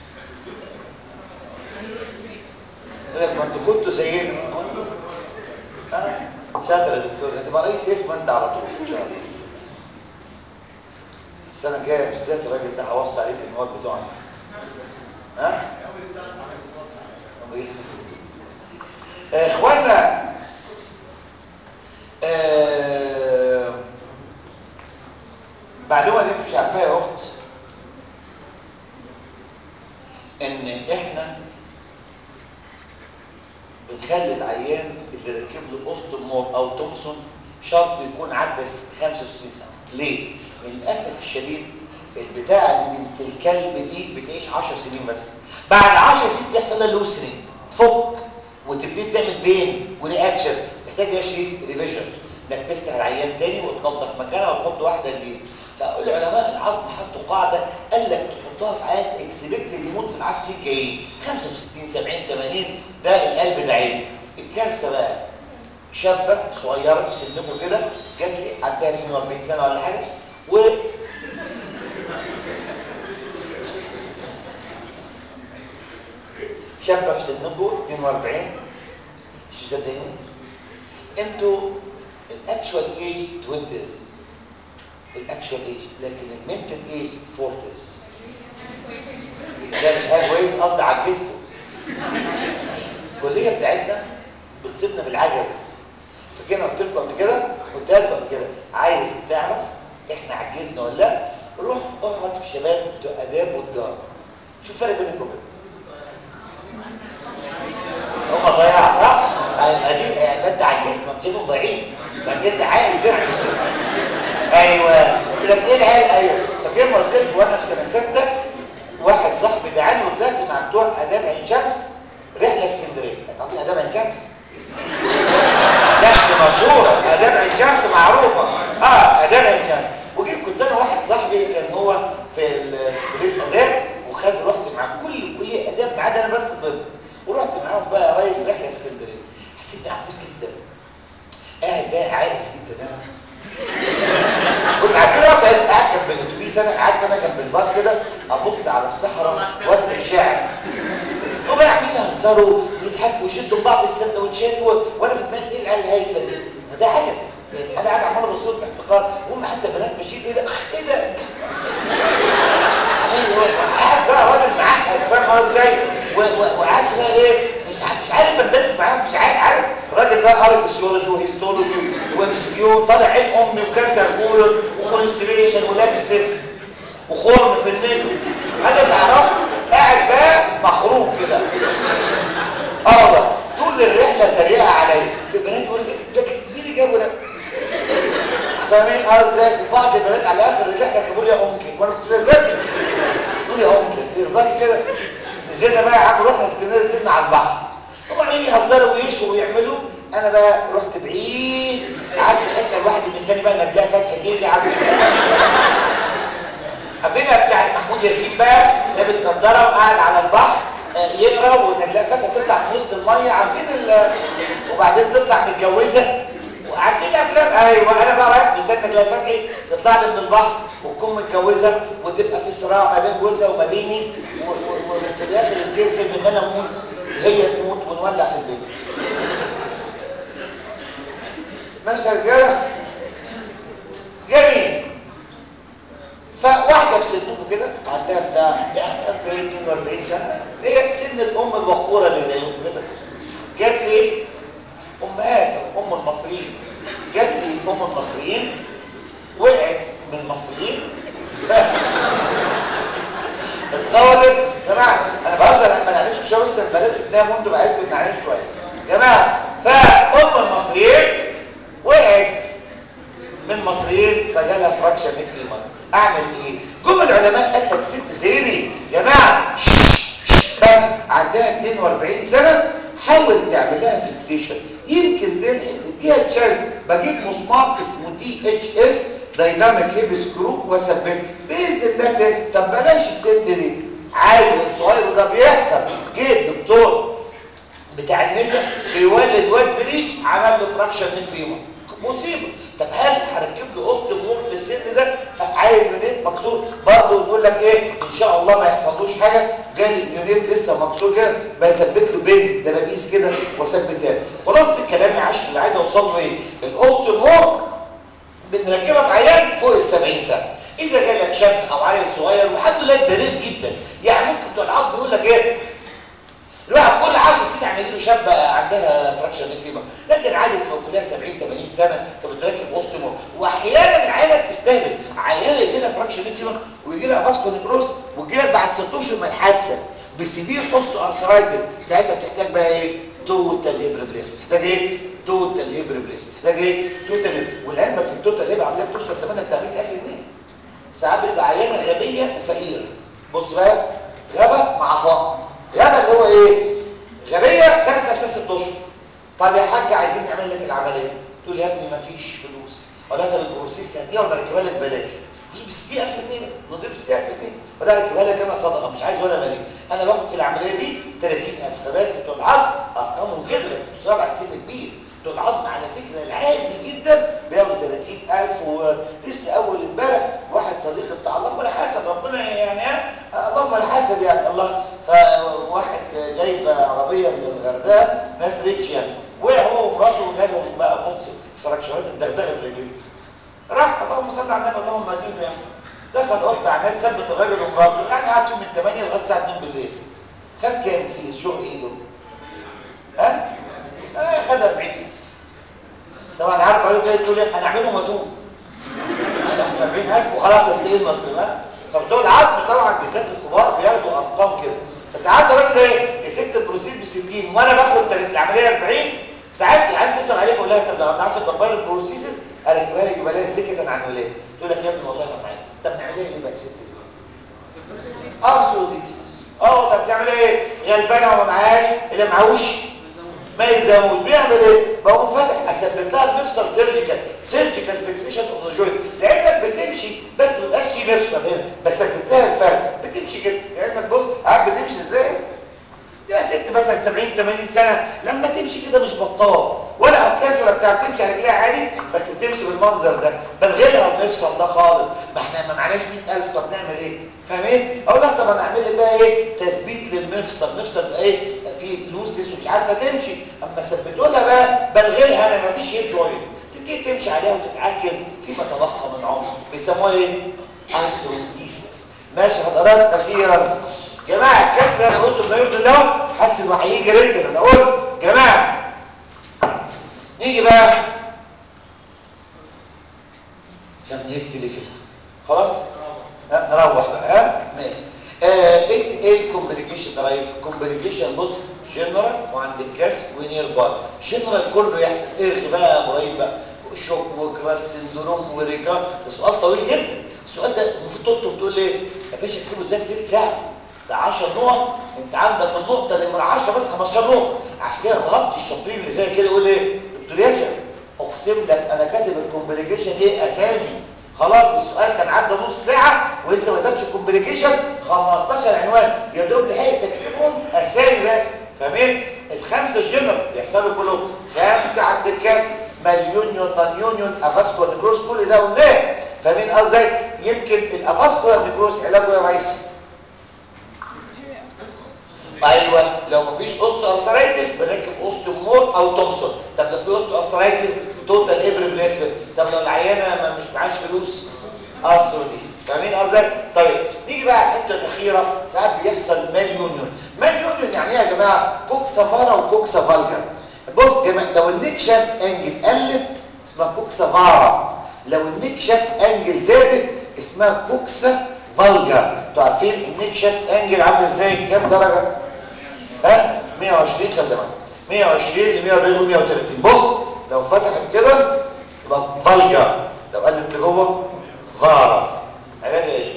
ما انتوا كنتوا زينا اه شاطر يا دكتور هتبقى رئيس اسم انت على طول ان شاء الله السنه الجايه بالذات الراجل ده هوصي عليك المواد بتوعنا ها اخوانا آه معلومه اللي انت مش عارفاها يا اخت ان احنا بنخلي العيان اللي ركب له اوستو جونسون شرط يكون عدى 65 سنه ليه للاسف الشديد البتاعه دي بنت الكلب دي بتعيش 10 سنين بس بعد 10 سنين بيحصل لها لوسنينج تفك وتبتدي تعمل بين ورياكشن تحتاج يا شريف ريفيجن انك تفتح العيان تاني وتنظف مكانها وتحط واحده جديده فالعلماء العظم حطوا قاعده قال لك تحطها في عيان اكسبكت يموت في العسل ايه 65 70 80 ده القلب ده عيب الكارثه بقى شابه صغيره في سنكم كده جات لي عندها 42 سنه ولا حاجه و شابه في سنكم 42 مش مصدقين انتوا الاكشوال ايج 20 الاكشوال ايج لكن المنتال ايج 40 ده مش هاي كويس قصدي عجزته الكليه بتاعتنا بتصيبنا بالعجز فكده قلت لكم قبل كده قلت لكم قبل كده عايز تعرف احنا عجزنا ولا لا روح اقعد في شباب بتوع اداب وتجاره شوف الفرق بينكم وبينهم هم ضياع صح؟ يبقى دي يبقى انت عجزت ما بتشوفهم ضايعين لكن انت عايز زي ايوه يقول لك ايه العيال ايوه فاكر ما قلت لك وانا في سنه سته واحد صاحبي دعاني وطلعت مع بتوع اداب عين شمس رحله اسكندريه هتعمل اداب عين شمس لا دي مشهوره اداب عين شمس معروفه اه اداب عين شمس وجيت كنت انا واحد صاحبي كان هو في في كليه اداب وخد رحت مع كل كليه اداب ما عدا انا بس طب ورحت معاهم بقى يا ريس رحله اسكندريه حسيت عجوز جدا قاعد بقى عاقل جدا انا بص عارفين رحت قاعد جنب الاتوبيس انا قعدت انا جنب الباص كده ابص على الصحراء واكتب شعر وبقى عاملين يهزروا ويضحكوا ويشدوا بعض السندوتشات و... وانا في دماغي ايه العيال الهايفه دي فده عجز يعني انا قاعد عمال ابص لهم باحتقار وهم حتى بنات ماشيين ايه ده ايه ده قاعد بقى راجل معقد فاهم هو ازاي وقعدت بقى ايه مش عارف اندمج معاهم مش عارف عارف الراجل بقى قرا فيسيولوجي وهيستولوجي ومسكيون طالع عين امي وكانسر كولون وكونستيبيشن ولابستيك وخرم في النجم هذا تعرف قاعد بقى مخروم كده اه والله طول الرحله تريقه عليا في بنات يقول لي ده مين اللي جابه ده فاهمين اه ازاي وبعض البنات على اخر الرحله كانوا لي يا امكن وانا كنت زي تقول يا امكن يرضاك كده نزلنا بقى يا عم رحنا اسكندريه نزلنا على البحر هم عمالين يهزروا ويشوا ويعملوا انا بقى رحت بعيد قعدت في حته الواحد مستني بقى نجلاء فتحي تيجي عم عارفينها بتاع محمود ياسين بقى لابس نظاره وقاعد على البحر يقرا ونجلاء فتحي تطلع في وسط الميه عارفين ال... وبعدين تطلع متجوزه وعارفين افلام ايوه انا بقى رايح مستني نجلاء فتحي تطلع لي من البحر وتكون متجوزه وتبقى في صراع ما بين جوزها وما بيني وفي الاخر ينتهي فيلم ان انا اموت وهي تموت ونولع في البيت ماشي يا رجاله جميل فواحده في سنكم كده عندها بتاع يعني 40 42 سنه هي سن الام الوقوره اللي زيكم كده جات لي امهات ام المصريين جات لي ام المصريين وقعت من المصريين اتغلط جماعه انا بهزر انا ما نعنيش شويه بس البنات قدام وانتوا عايزكم تنعنيش شويه جماعه فام المصريين وقعت من المصريين فجالها فراكشر ميد في المره اعمل ايه جم العلماء قال لك ست زي دي جماعه عندها 42 سنه حاول تعمل لها فيكسيشن يمكن تلحق اديها تشانس بجيب مسمار اسمه دي اتش اس دايناميك هيب سكرو واثبته باذن الله تاني طب بلاش الست دي عادي صغير وده بيحصل جيت دكتور بتاع النساء بيولد واد بريتش عمل له فراكشر من فيما مصيبه طب هل هركب له اوستيومور في السن ده فعايل منين مكسور برضه نقول لك ايه ان شاء الله ما يحصلوش حاجه جالي اليونيت لسه مكسور كده بثبت له بنز ده بقيس كده واثبت تاني خلاصه الكلام يا عشر اللي عايز اوصل له ايه الاوستيومور بنركبها في عيال فوق ال 70 سنه اذا جالك شاب او عيل صغير والحمد لله ده ريت جدا يعني ممكن بتوع العظم يقول لك ايه الواحد كل 10 سنين عم يجي له شاب عندها فراكشر فيبر لكن عادي تبقى كلها 70 80 سنه فبتركب اوستيومور واحيانا العيله بتستهبل عيانه يجي لها فراكشر فيبر ويجي لها فاسكو نيكروز ويجي لها بعد 6 اشهر من الحادثه بسيفير اوستو ارثرايتس ساعتها بتحتاج بقى ايه توتال هيب ريبليسمنت بتحتاج ايه توتال هيب ريبليسمنت محتاج ايه توتال هيب ولعلمك التوتال هيب عمليه بتوصل ثمنها بتاع 100000 جنيه ساعات بتبقى عيانه غبيه وفقيره بص بقى غبا مع فقر غبا اللي هو ايه غبيه سابت نفسها ست اشهر طب يا حاج عايزين نعمل لك العمليه تقول يا ابني مفيش فلوس ولا انت البروسيس هديها ولا ركبها لك بلاش مش ب 60000 جنيه بس نضيف 60000 جنيه ولا ركبها لك انا صدقه مش عايز ولا مالي انا باخد في العمليه دي 30000 خباك بتوع العظم ارقامهم كده بس بتوع بعد سن كبير بتوع العظم على فكره العادي جدا بياخدوا 30000 ولسه اول امبارح واحد صديقي بتاع اللهم لا حسد ربنا يعني ها اللهم لا حسد يعني الله فواحد جايب عربيه من الغردقه ناس ريتش يعني وقع هو ومراته وجالهم بقى بص فراكشرات الدغدغه في رجليه راح اللهم صل على النبي اللهم زيده يعني دخل اوضه عماد ثبت الراجل ومراته يعني قعد من 8 لغايه الساعه 2 بالليل خد كام في الشغل ايده ها آه خد 40000 طبعا عارف قالوا كده تقول ايه هنعمله مدوم هناخد 40000 وخلاص استقيل مطلب ها فبتوع العظم طبعا بالذات الكبار بياخدوا ارقام كده بس عاد الراجل ده ايه يسد البروسيس ب 60 وانا باخد العمليه 40 ساعات العيال تسال عليك اقول لها طب لو هتعرف تدبر البروسيسز اركبها لك يبقى لها سكه عن ولاد تقول لك يا ابني والله ما معايا طب نعملها ايه بقى ست ازاي ارثروزيس اه والله بنعمل ايه غلبانه وما معهاش اللي معهوش ما يلزموش بيعمل ايه بقوم فاتح اثبت لها المفصل سيرجيكال سيرجيكال فيكسيشن اوف ذا جوينت لعلمك بتمشي بس ما بقاش في مفصل هنا بس ثبت لها الفرق بتمشي كده لعلمك بص عارف بتمشي ازاي تبقى ست مثلا 70 80 سنه لما تمشي كده مش بطال ولا عكاز ولا بتاع بتمشي على رجليها عادي بس بتمشي بالمنظر ده بلغي لها المفصل ده خالص ما احنا ما معناش 100000 طب نعمل ايه فاهمين اقول لك طب انا اعمل لك بقى ايه تثبيت للمفصل المفصل بقى ايه في لوزنس ومش عارفه تمشي اما ثبتوا لها بقى بلغي لها انا ما فيش هيب جوينت تبتدي تمشي عليها وتتعكز فيما تبقى من عمر بيسموها ايه ارثروبيسيس ماشي حضرات اخيرا جماعه الكسر انا قلت ما يرضي الله حاسس انه هيجي ريتم انا قلت جماعه نيجي بقى عشان نهكت ليه كده خلاص ها نروح بقى ها ماشي آه ايه الكومبليكيشن ده رئيس كومبليكيشن بص جنرال وعند الكاس ونير بار جنرال كله يحصل ارغي بقى يا ابراهيم بقى شوك وكراس سندروم وريكار ده سؤال طويل جدا السؤال ده المفروض تكتب تقول ليه يا باشا اكتبه ازاي في ثلث ساعه ده 10 نقط انت عندك النقطه نمره 10 بس 15 نقطه عشان كده طلبت الشاطرين اللي زي كده يقول ايه دكتور ياسر اقسم لك انا كاتب الكومبليكيشن ايه اسامي خلاص السؤال كان عدى نص ساعه ولسه ما كتبش الكومبليكيشن 15 عنوان يا دوب لحقت تكتبهم اسامي بس فاهمين الخمسه الجنرال بيحصلوا كلهم خمسه عند الكاس مليون نون يونيون افاسكولار نيكروز كل ده قلناه فاهمين قصدي يمكن الافاسكولار نيكروز علاجه يا ريس ايوه لو مفيش اوستو ارثرايتس بنركب اوستو مور او تومسون طب لو في اوستو ارثرايتس توتال ايبر ريبليسمنت طب لو العيانه ما مش معاش فلوس ارثروديسيس فاهمين قصدي طيب نيجي بقى على الحته الاخيره ساعات بيحصل مال يونيون مال يونيون يعني ايه يا جماعه كوكسا فارا وكوكسا فالجا بص يا جماعه لو النيك شافت انجل قلت اسمها كوكسا فارا لو النيك شافت انجل زادت اسمها كوكسا فالجا انتوا عارفين النيك شافت انجل عامل ازاي كام درجه ها 120 خلي بالك 120 ل 140 و 130 بص لو فتحت كده يبقى فالجا لو قلت لجوه فارا علاجها ايه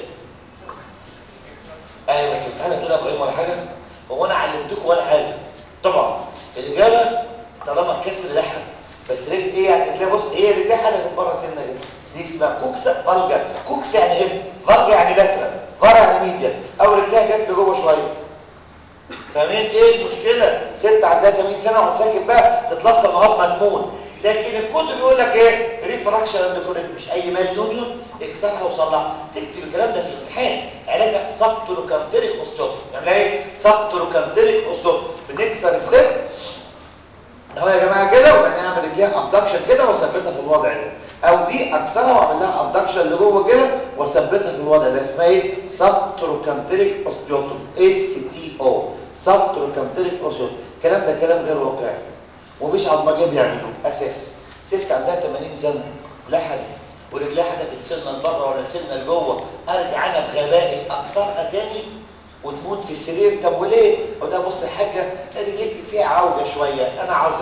ايوه بس امتحان تقول يا ابراهيم ولا حاجه هو انا علمتكم ولا حاجه طبعا الاجابه طالما الكسر لحن بس رجل ايه يعني تلاقي بص ايه رجلها حدثت بره سنه كده دي اسمها كوكسا فالجا كوكسا يعني هب فالجا يعني لاترال فارا يعني ميديا او رجلها جت لجوه شويه فاهمين ايه المشكله ست عندها 80 سنه وهتسكت بقى تتلصم لغايه ما تموت لكن الكتب بيقول لك ايه ريفراكشن اند كوريكت مش اي مال يونيون اكسرها وصلحها تكتب الكلام ده في الامتحان علاجها سبتروكانتريك اوستوت يعني ايه سبتروكانتريك اوستوت بنكسر الست اهو يا جماعه كده وبنعمل رجليها ابدكشن كده واثبتها في الوضع ده او دي اكسرها واعمل لها ابدكشن لجوه كده واثبتها في الوضع ده اسمها ايه سبتروكانتريك اوستيوتوم اس تي او سبتروكانتريك اوستيوتوم الكلام ده كلام غير واقعي ومفيش عظمجيه بيعملوه اساسا ست عندها 80 سنه لحد ورجلها حدفت سنه لبره ولا سنه لجوه ارجع انا بغبائي اكسرها تاني وتموت في السرير طب وليه؟ اقول لها بص يا حاجه رجليك فيها عوجه شويه انا عذرك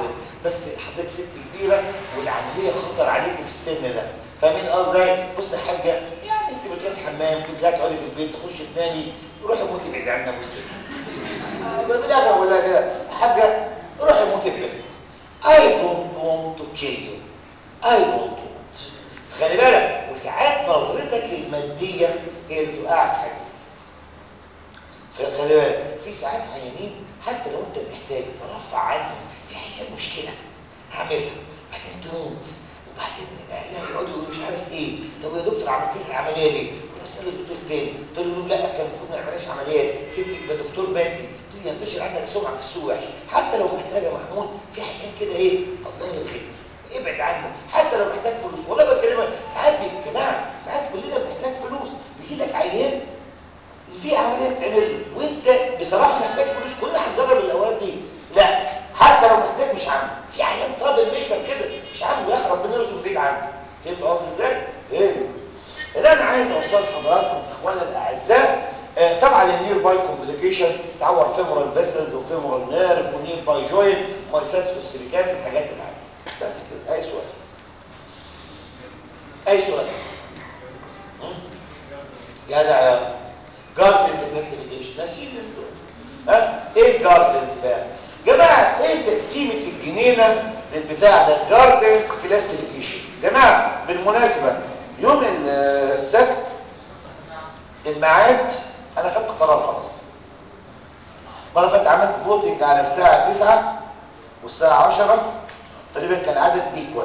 بس حضرتك ست كبيره والعمليه خطر عليكي في السن ده فاهمين قصدي بص يا حاجه يعني انت بتروحي الحمام كنت قاعده تقعدي في البيت تخشي تنامي روحي موتي بعيد عنا مسلم آه بالاخر اقول لها كده حاجه روحي موتي بعيد I don't want to kill you I don't want فخلي بالك وساعات نظرتك الماديه هي اللي توقعك في حاجه زي كده فخلي بالك في ساعات عيانين حتى لو انت محتاج ترفع عنهم في عيان مشكله هعملها بعدين تموت وبعدين اهلها يقعدوا يقولوا مش عارف ايه طب يا دكتور عملت لي العمليه ليه؟ اسال الدكتور تاني تقول له لا كان المفروض ما يعملهاش عمليات ست ده دكتور مادي تقول ينتشر عنك سمعه في السوق وحش حتى لو محتاج يا محمود في عيان كده ايه الله يرخيه ابعد عنه حتى لو محتاج فلوس والله بكلمك ساعات يا جماعه ساعات كلنا بنحتاج فلوس بيجي لك عيان في عمليه تعمل وانت بصراحه محتاج فلوس كلنا هنجرب الاوقات دي لا حتى لو محتاج مش عامل في عيان ترابل ميكر كده مش عامل يا اخي ربنا يرزق بعيد عنه فهمت قصدي ازاي؟ فهمت اللي انا عايز اوصل لحضراتكم اخوانا الاعزاء آه طبعا النير باي كومبليكيشن تعور فيمورال فيسلز وفيمورال نيرف ونير باي جوين مايساتس والسيليكات الحاجات العاديه بس كده اي سؤال اي سؤال يا ده يا جاردنز كلاسيفيكيشن ناسيين انتوا ها ايه الجاردنز بقى جماعه ايه تقسيمه الجنينه للبتاع ده جاردنز كلاسيفيكيشن جماعه بالمناسبه يوم السبت الميعاد انا خدت قرار خلاص مره فاتت عملت فوتنج على الساعه 9 والساعه 10 تقريبا كان عدد ايكوال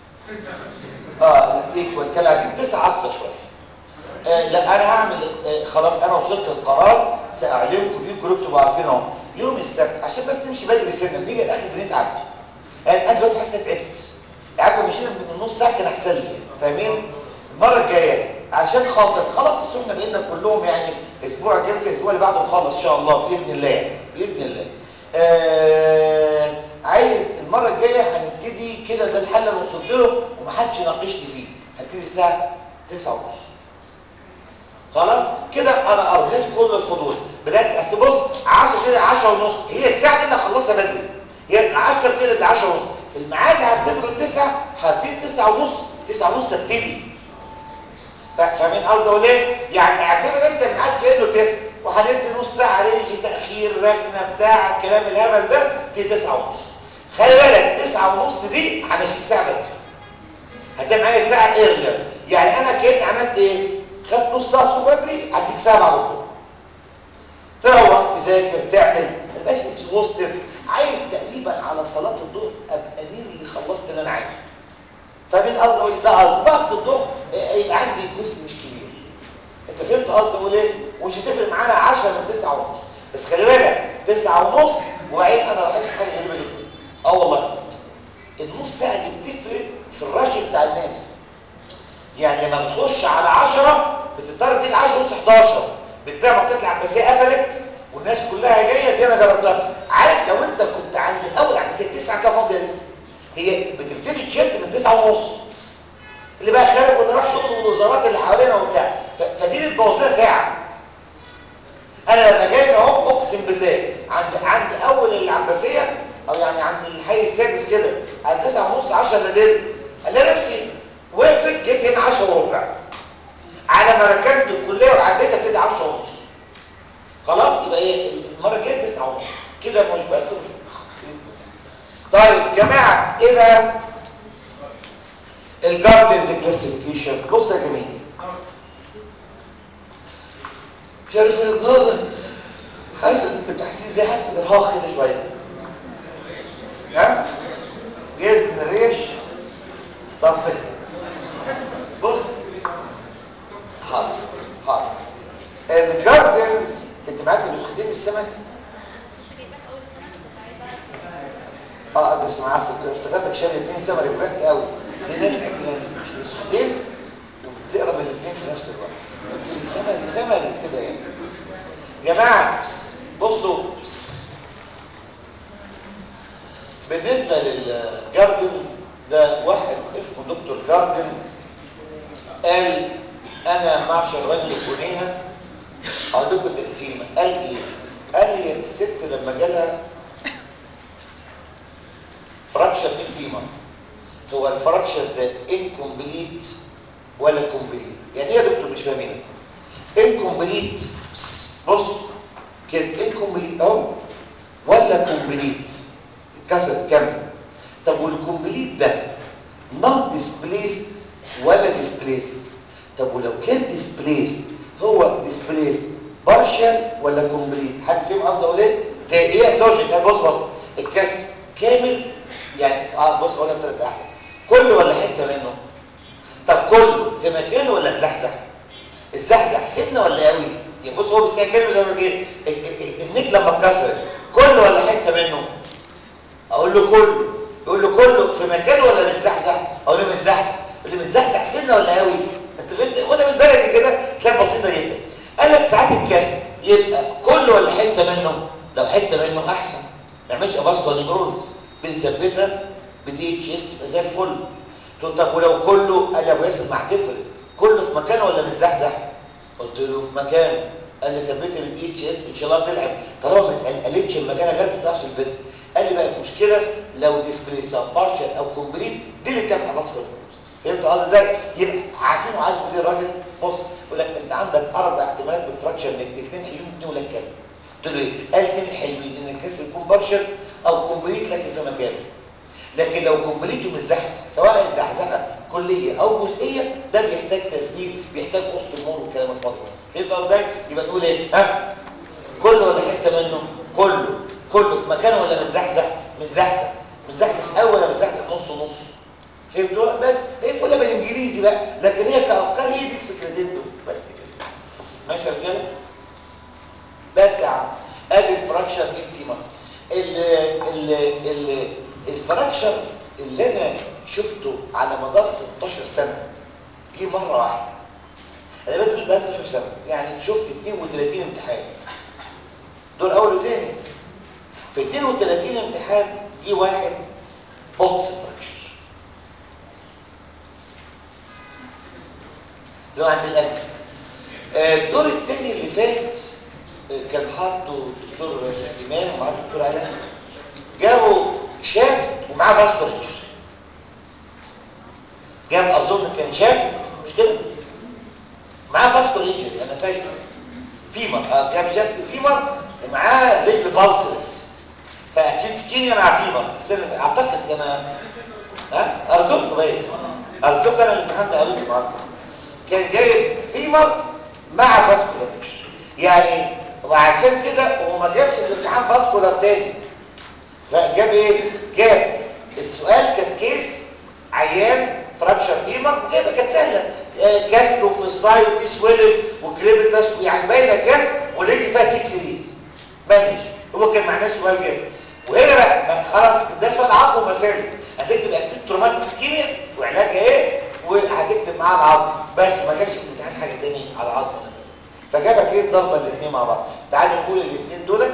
اه ايكوال كان عايزين 9 اكتر شويه آه لا انا هعمل آه خلاص انا وصلت القرار ساعلمكم بيه كلكم تبقوا عارفين اهو يوم السبت عشان بس تمشي بدري سنه بنيجي الاخر بنتعب يعني انا دلوقتي حاسس تعبت عارف مشينا من نص ساعه كان احسن لي فاهمين المره الجايه عشان خاطر خلاص السنه بقينا كلهم يعني الاسبوع الجاي الاسبوع اللي بعده نخلص ان شاء الله باذن الله باذن الله آه عايز المره الجايه هنبتدي كده ده الحل اللي وصلت له ومحدش يناقشني فيه هبتدي الساعه 9 ونص خلاص كده انا ارضيت كل الفضول بدات اصل بص 10 كده 10 ونص هي الساعه دي اللي اخلصها بدري هي 10 كده ل 10 ونص الميعاد هعتبره 9 هبتدي 9 ونص 9 ونص ابتدي فاهمين قصدي اقول ايه يعني اعتبر انت الميعاد كانه 9 وهندي نص ساعه رينج تاخير ركنه بتاع الكلام الهبل ده دي 9 ونص خلي بالك 9 ونص دي همشيك ساعه بدري هتبقى معايا ساعه ايرلر يعني انا كاني عملت ايه خدت نص ساعه الصبح بدري اديك ساعه بعد الظهر تروح تذاكر تعمل ما تبقاش اكسهوستد عايز تقريبا على صلاه الظهر ابقى مين اللي خلصت اللي انا عايزه فمن قصدي اقول ده قصدي بعد الظهر يبقى عندي جزء مش كبير انت فهمت قصدي اقول ايه ومش هتفرق معانا 10 من 9 ونص بس خلي بالك 9 ونص وبعدين انا لاحظت حاجه غريبه جدا اه والله النص ساعه دي بتفرق في الرش بتاع الناس يعني لما بتخش على 10 بتضطر تيجي 10 ونص 11 بتلاقي منطقه العباسيه قفلت والناس كلها جايه دي انا جربتها عارف لو انت كنت عند اول عباسيه 9 كده فاضيه لسه هي بتبتدي تشد من 9 ونص اللي بقى خارج واللي راح شغل والوزارات اللي حوالينا وبتاع فدي بتبوظ لها ساعه انا لما جاي اهو اقسم بالله عند عند اول العباسيه او يعني عند الحي السادس كده على 9 ونص 10 الا دل الاقي نفسي وقفت جيت هنا 10 وربع على ما ركنت الكليه وعديتها كده 10 ونص خلاص يبقى ايه المره الجايه 9 ونص كده مش بقى مش طيب جماعه ايه بقى الجاردنز كلاسيفيكيشن بص يا جميل شايف الضغط حاسس بالتحسين زي حاسس بالارهاق كده شويه ها جاز من الريش طب بص حاضر حاضر الجاردنز انت معاك نسختين من السمك اه ادرس معاه افتكرتك شاري اثنين سمري فرحت قوي دي ناس يعني نسختين وبتقرا من الاثنين في نفس الوقت سمري سمري كده يعني جماعه بصوا بالنسبه للجاردن ده واحد اسمه دكتور جاردن قال انا معشر رجل الجنينه اقول لكم تقسيمه قال ايه قال هي الست لما جالها فراكشر انفيمر هو الفراكشر ده انكمبليت ولا كومبليت يعني ايه يا دكتور مش فاهمين انكمبليت بص كده انكمبليت اهو ولا كومبليت الكسر كامل طب والكومبليت ده نون ديسبليسد ولا ديسبليسد طب ولو كان ديسبليسد هو ديسبليسد بارشال ولا كومبليت حد فيهم قصدي اقول ايه ده ايه لوجيك بص بص الكسر كامل يعني اه بص اقول لك بطريقه احلى كله ولا حته منه طب كله في مكانه ولا الزحزح الزحزح سنه ولا قوي يعني بص هو بيسال كلمه زي ما ايه النيك لما اتكسرت كله ولا حته منه اقول له كله يقول له كله في مكانه ولا متزحزح اقول له متزحزح يقول لي متزحزح سنه ولا قوي انت فهمت خدها بالبلدي كده تلاقي بسيطه جدا قال لك ساعات الكسر يبقى كله ولا حته منه لو حته منه احسن ما يعملش اباسكو نيجروز بنثبتها بدي اتش اس تبقى زي الفل تقول طب ولو كله قال لي يا ابو ياسر ما هتفرق كله في مكانه ولا متزحزح قلت له في مكانه قال لي ثبتها بالدي اتش اس ان شاء الله تلعب طالما ما اتقلتش المكانه جاز ما تروحش الفيزيك قال لي بقى المشكله لو ديسبليس او بارشل او كومبليت دي اللي بتعمل اباسكو نيجروز فهمت قصدي ازاي يبقى عارفين وعايز يقول ايه الراجل بص يقول لك انت عندك اربع احتمالات بالفراكشر انك اثنين حلوين اثنين ولا كام قلت له ايه قال اثنين حلوين ان الكسر يكون بارشل او كومبليت لكن في مكانه لكن لو كومبليت ومتزحزح سواء زحزحه كليه او جزئيه ده بيحتاج تثبيت بيحتاج وسط المور والكلام الفاضي فهمت ازاي يبقى نقول ايه ها كله ولا حته منه كله كله في مكانه ولا متزحزح متزحزح متزحزح قوي ولا متزحزح نص نص فهمتوا بس هي بتقولها بالانجليزي بقى لكن هي كافكار هي دي الفكرتين دول بس كده ماشي يا رجاله بس يا عم ادي الفراكشر انفيما ال ال ال الفراكشر اللي انا شفته على مدار 16 سنه جه مره واحده انا بدرس بقى 16 سنه يعني شفت 32 امتحان دول اول وتاني في 32 امتحان جه واحد بوتس فراكشر اللي هو عند القلب الدور الثاني اللي فات كان حاطه الدكتور امام ومعاه الدكتور علاء جابوا شافت ومعاه فاسكوليتش جاب اظن كان شافت مش كده معاه فاسكوليتش انا فاكر فيمر اه جاب شافت فيمر ومعاه رجل بالسلس فاكيد سكينيا مع فيمر السنه اعتقد انا ها ارجوك باين ارجوك انا الامتحان ده قريته معاكم كان جايب فيمر مع فاسكوليتش يعني وعشان كده هو ما جابش في الامتحان فاسكولار تاني فجاب ايه جاب السؤال كان كيس عيان فراكشر فيمر وجابها كانت سهله آه كسر في السايد دي سويلل وكريبتاس يعني باينه كسر ورجلي فيها 6 ليز مانج هو كان معناه سؤال جاب وهنا بقى خلاص ده سؤال عظم ومسائل هتكتب اكيد تروماتيك سكيميا وعلاجها ايه وهتكتب معاه العظم بس ما جابش في الامتحان حاجه ثانيه على العظم فجابها كيس ضربه الاثنين مع بعض تعالوا نقول الاثنين دول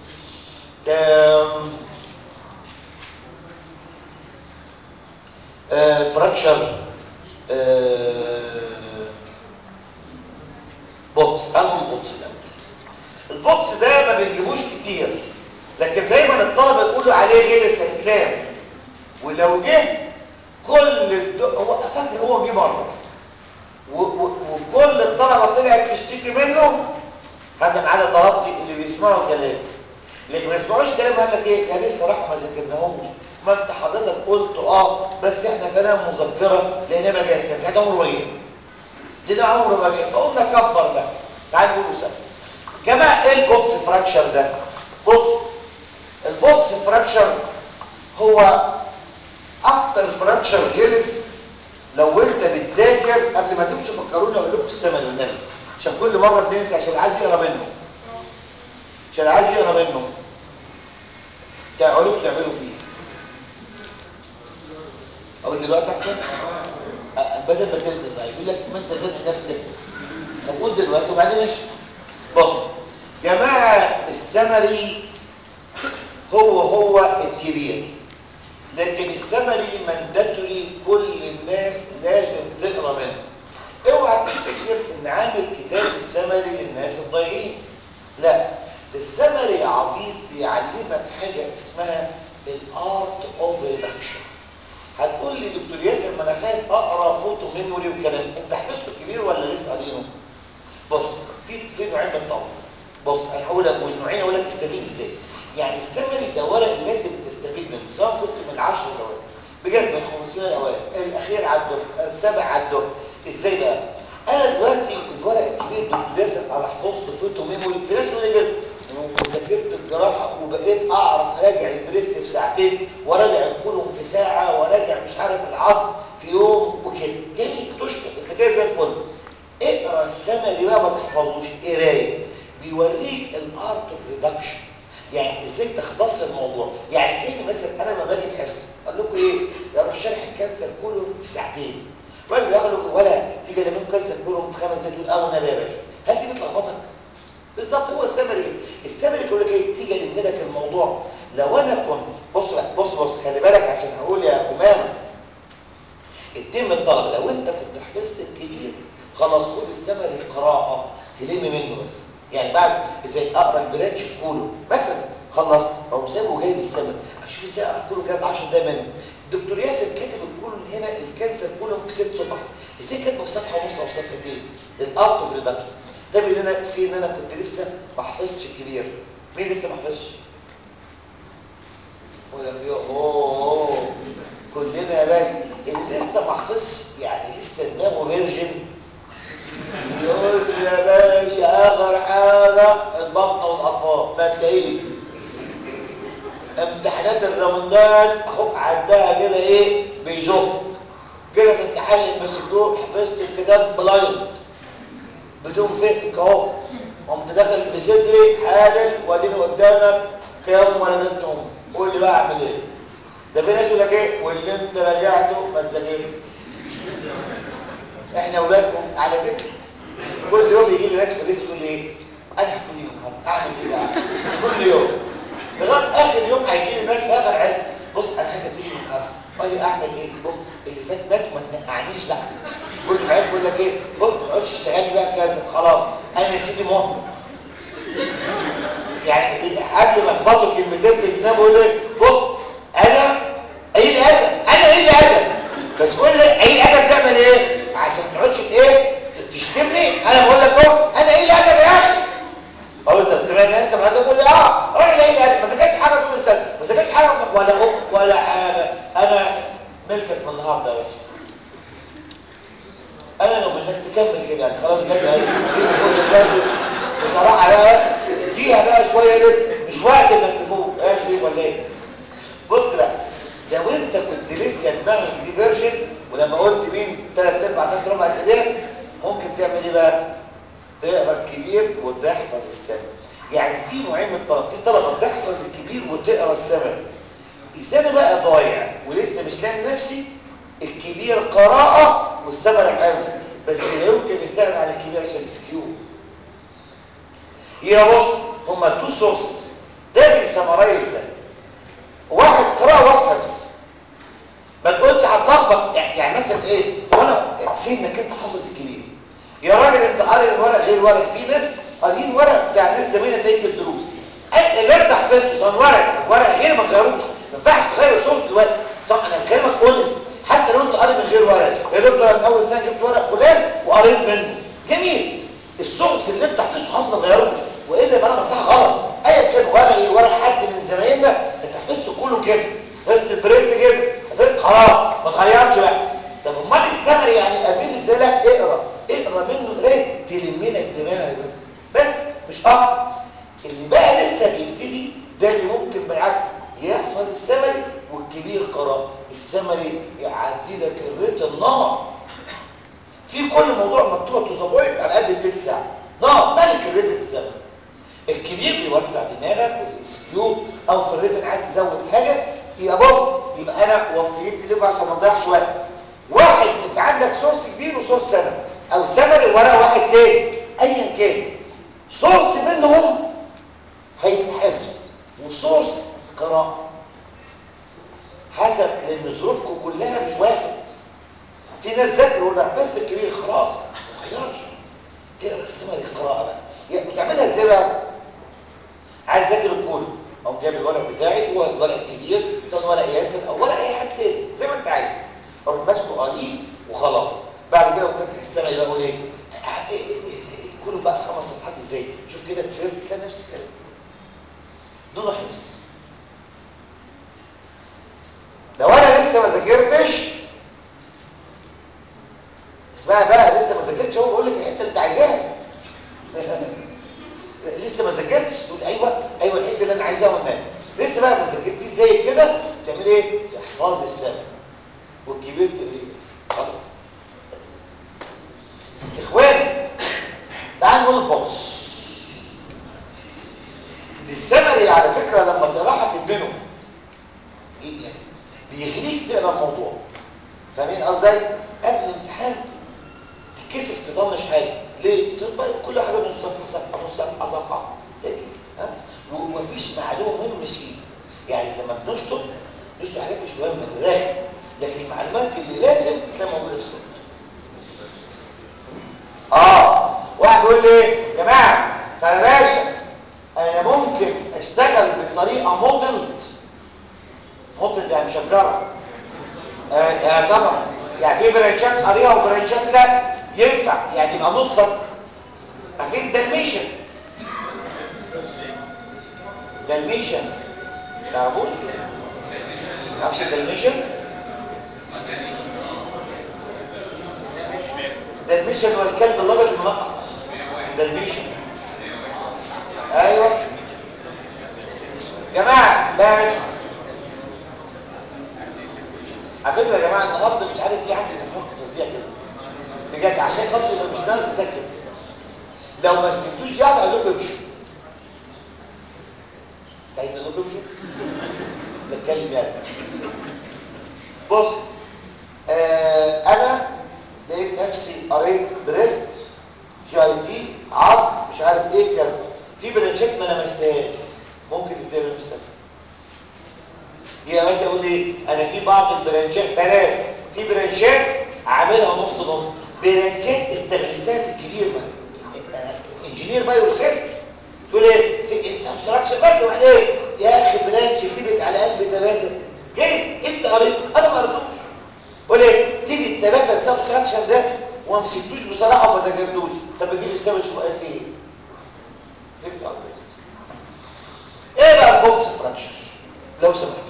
آه فراكشر آه بوكس انهي بوكس الاول البوكس ده ما بنجيبوش كتير لكن دايما الطلبه يقولوا عليه غلس يا اسلام ولو جه كل الدو... هو فاكر هو جه مره وكل الطلبه طلعت تشتكي منه هذا ما عدا طلبتي اللي بيسمعوا كلامي اللي ما بيسمعوش كلام قال لك ايه يا بيه صراحه ما ذاكرناهوش ما انت حضرتك قلت اه بس احنا فانا مذكره لان ما جاي كان ساعتها عمره ما جه لان عمره ما جه فقلنا كبر بقى تعال نقول سوا جماعه ايه البوكس فراكشر ده بص البوكس فراكشر هو اكتر فراكشر غلس لو انت بتذاكر قبل ما تمشوا فكروني اقول لكم السمن والنبي عشان كل مره بننسى عشان عايز يقرا منه عشان عايز يقرا منه تعالوا تعملوا فيه اقول دلوقتي احسن بدل ما تنسى صحيح يقول لك ما انت زاد نفسك طب قول دلوقتي وبعدين ماشي بص جماعه السمري هو هو الكبير لكن السمري مانداتوري كل الناس لازم تقرا منه اوعى تفتكر ان عامل كتاب السمري للناس الضايعين لا ده السمري يا عبيط بيعلمك حاجه اسمها الارت اوف ريدكشن لي دكتور ياسر ما انا خايف اقرا فوتو ميموري وكلام انت حفظته كبير ولا لسه قارينه بص في في نوعين من الطبع بص انا هقول لك والنوعين اقول لك استفيد ازاي يعني السمري ده ورق لازم تستفيد منه سواء كنت من العشر الاوائل بجد من 500 الاوائل الاخير على الدفعه السابع على الدفعه ازاي بقى انا دلوقتي الورق الكبير دكتور ياسر انا حفظت فوتو ميموري في ناس بتقول لي كده وذاكرت الجراحه وبقيت اعرف اراجع البريست في ساعتين وراجع الكولوم في ساعه وراجع مش عارف العظم في يوم وكده جميل تشكر انت كده زي الفل اقرا السمري بقى ما تحفظوش قرايه بيوريك الارت اوف ريدكشن يعني ازاي تختصر الموضوع يعني كلمه مثلا انا ما باجي في حصه اقول لكم ايه اروح شارح الكانسر كله في ساعتين واجي اقول لكم ولا في كلمه كانسر كله في خمس دقايق او النبي يا باشا هل دي بتلخبطك بالظبط هو السمري كده السمري يقول لك ايه تيجي الم لك الموضوع لو انا كنت بص بقى بص بص خلي بالك عشان هقول يا امام التم الطلب لو انت كنت حفظت الكبير خلاص خد السمري قراءه تلم منه بس يعني بعد ازاي اقرا البرانش كله مثلا خلص او سابه جايب السمري اشوف ازاي اقرا كله كام 10 دقايق منه الدكتور ياسر كاتب الكولون هنا الكانسر كولون في ست صفح ازاي كاتبه في صفحه ونص او صفحتين الارت اوف ريدكشن طب ان انا سي ان انا كنت لسه ما حفظتش الكبير مين لسه ما حفظش ولا يوه كلنا يا باشا اللي لسه ما حفظش يعني لسه دماغه فيرجن يقول يا باشا اخر حاجه البطن والاطفال ما تلاقيه امتحانات الراوندات اخوك عداها كده ايه بيزق كده في امتحان المسكوك حفظت الكتاب بلايند بدون فكر اهو قمت داخل بصدري حالا واديني قدامك كام ولدتهم قول لي بقى اعمل ايه ده في ناس يقول لك ايه واللي انت راجعته ما تذاكرش احنا اولادكم على فكره كل يوم يجي لي ناس في الريس تقول لي ايه انا هبتدي من النهارده اعمل ايه بقى كل يوم لغايه اخر يوم هيجي لي ناس في اخر عز بص انا عايز ابتدي من النهارده قال لي اعمل ايه بص اللي فات مات وما تنقعنيش بقى كل شويه بيقول لك ايه بص ما تقعدش تشتغلي بقى في لازم خلاص انا يا سيدي مهمل يعني قبل ما اخبطه كلمتين في الجناب بقول ايه بص انا ايه الادب انا ايه الادب بس قول لي ايه الادب تعمل ايه عشان ما تقعدش ايه تشتمني انا بقول لك اهو انا ايه الادب يا اخي اقول له طب تمام انت ما تقول لي اه راجل ايه الادب ما ذاكرتش حاجه طول السنه ما ذاكرتش حاجه ولا ام ولا حاجه انا ملكك من النهارده يا باشا انا لو منك تكمل كده يعني خلاص جد اهي كده فوق دلوقتي بصراحه بقى اديها بقى شويه لسه مش وقت انك تفوق ايه ولا ايه بص بقى لو انت كنت لسه دماغك دي فيرجن ولما قلت مين ثلاث ارباع الناس ربع الايدين ممكن تعمل ايه بقى تقرا الكبير وتحفظ السمع يعني في نوعين من الطلب في طلبه بتحفظ الكبير وتقرا السمع اذا انا بقى ضايع ولسه مش لاقي نفسي الكبير قراءه والسمع حفظ بس لا يمكن نستغنى عن الكبير عشان سكيو يا بص هما تو سورسز ده بيسمرايز ده واحد قراءه واحد حفظ ما تقولش هتلخبط يعني, يعني مثلا ايه هو انا سنك انت حافظ الكبير يا راجل انت قاري الورق غير ورق في ناس قاريين ورق بتاع ناس زميلة تلاقيه في الدروس اللي انت حفظته صار ورق ورق غير ما تغيروش ما ينفعش تغير صوره الورق صح انا بكلمك اونست حتى لو انت قاري من غير ورق يا دكتور انا اول سنه جبت ورق فلان وقريت منه جميل السورس اللي انت حفظته خلاص ما تغيروش والا يبقى انا بنصح غلط ايا كان ورق ايه ورق حد من زمايلنا انت حفظته كله كده حفظت البريست كده حفظت خلاص ما تغيرش بقى طب امال السمري يعني ارميه في ازاي لا اقرا اقرا منه قرايه تلم لك دماغك بس بس مش اكتر اللي بقى لسه بيبتدي ده اللي ممكن بالعكس يحفظ السمري والكبير قراءه السمري يعدي لك الريت النار في كل موضوع مكتوب تو بوينت على قد التلت ساعه نار ملك الريت السمري الكبير بيوسع دماغك والسكيو او في الريتن عايز تزود حاجه يبقى بص يبقى انا وصيتي ليكم عشان ما تضيعش وقت واحد انت عندك سورس كبير وسورس سمري او سمري ورا واحد تاني ايا كان سورس منهم هيتحفظ وسورس قراءه حسب لان ظروفكم كلها مش واحد في ناس ذاكروا ولا حفظت الكبير خلاص ما تغيرش تقرا السمري قراءه بقى يعني بتعملها ازاي بقى عايز اذاكر الكود او جايب الورق بتاعي هو الورق الكبير سواء ورق ياسر او ورق اي حد تاني زي ما انت عايز اروح ماسكه قريه وخلاص بعد كده اقوم فاتح السنه يبقى اقول ايه إيه- إيه- إيه- كله بقى في خمس صفحات ازاي شوف كده فهمت تلاقي نفسك كده دول حفظ لو انا لسه ما ذاكرتش اسمعي بقى لسه ما ذاكرتش هو بقول لك الحته اللي انت عايزاها لسه ما ذاكرتش تقول ايوه ايوه الحته اللي انا عايزاها والنبي لسه بقى ما ذاكرتيش زي كده تعمل ايه تحفظي السبب والكبير تقريه خلاص بس. اخواني تعال نقول البوكس دي السمري على فكره لما تقراها تدمنه ايه يعني بيغريك تقرا الموضوع فاهمين قصدي قبل الامتحان تتكسف تطنش حاجه ليه تبقى كل حاجه نص صفحه صفحه نص صفحه صفحه لذيذ ها ومفيش معلومه مهمه فيه يعني لما بنشطب نشطب حاجات مش مهمه للاخر لكن المعلومات اللي لازم تلاقيها موجوده في السنه اه واحد يقول لي يا جماعه طب يا باشا انا ممكن اشتغل بطريقه مودلد مودلد يعني مشجره آه آه طبعا يعني في برانشات قريها وبرانشات لا ينفع يعني يبقى نصك ما في الدلميشن دلميشن تعرفون نفس الدلميشن دلميشن هو الكلب الابيض المنقط دلميشن ايوه جماعه بس على فكره يا جماعه النهارده مش عارف ليه عندي تفرق فظيع كده بجد عشان خاطر يبقى مش ناقص اسكت لو ما سكتوش يعني اقول لكم امشوا عايز اقول لكم امشوا بتكلم يعني بص آه انا لقيت نفسي قريت بريست جي اي تي عظم مش عارف ايه كذا في برانشات ما لمستهاش ممكن تبدا من السنه هي مثلا اقول ايه انا في بعض البرانشات بنات في برانشات عاملها نص نص برانشات استغلستها في الكبير بقى انجينير باي يور سيلف تقول ايه في سبستراكشن بس وبعدين ايه يا اخي برانش كتبت على قلب تبادل جايز انت قريت انا ما قريتوش قول ايه تيجي التبادل سبستراكشن ده وما مسكتوش بصراحه وما ذاكرتوش طب اجيب السبب شوف قال فيه ايه فهمت قصدي ايه بقى البوكس فراكشر لو سمحت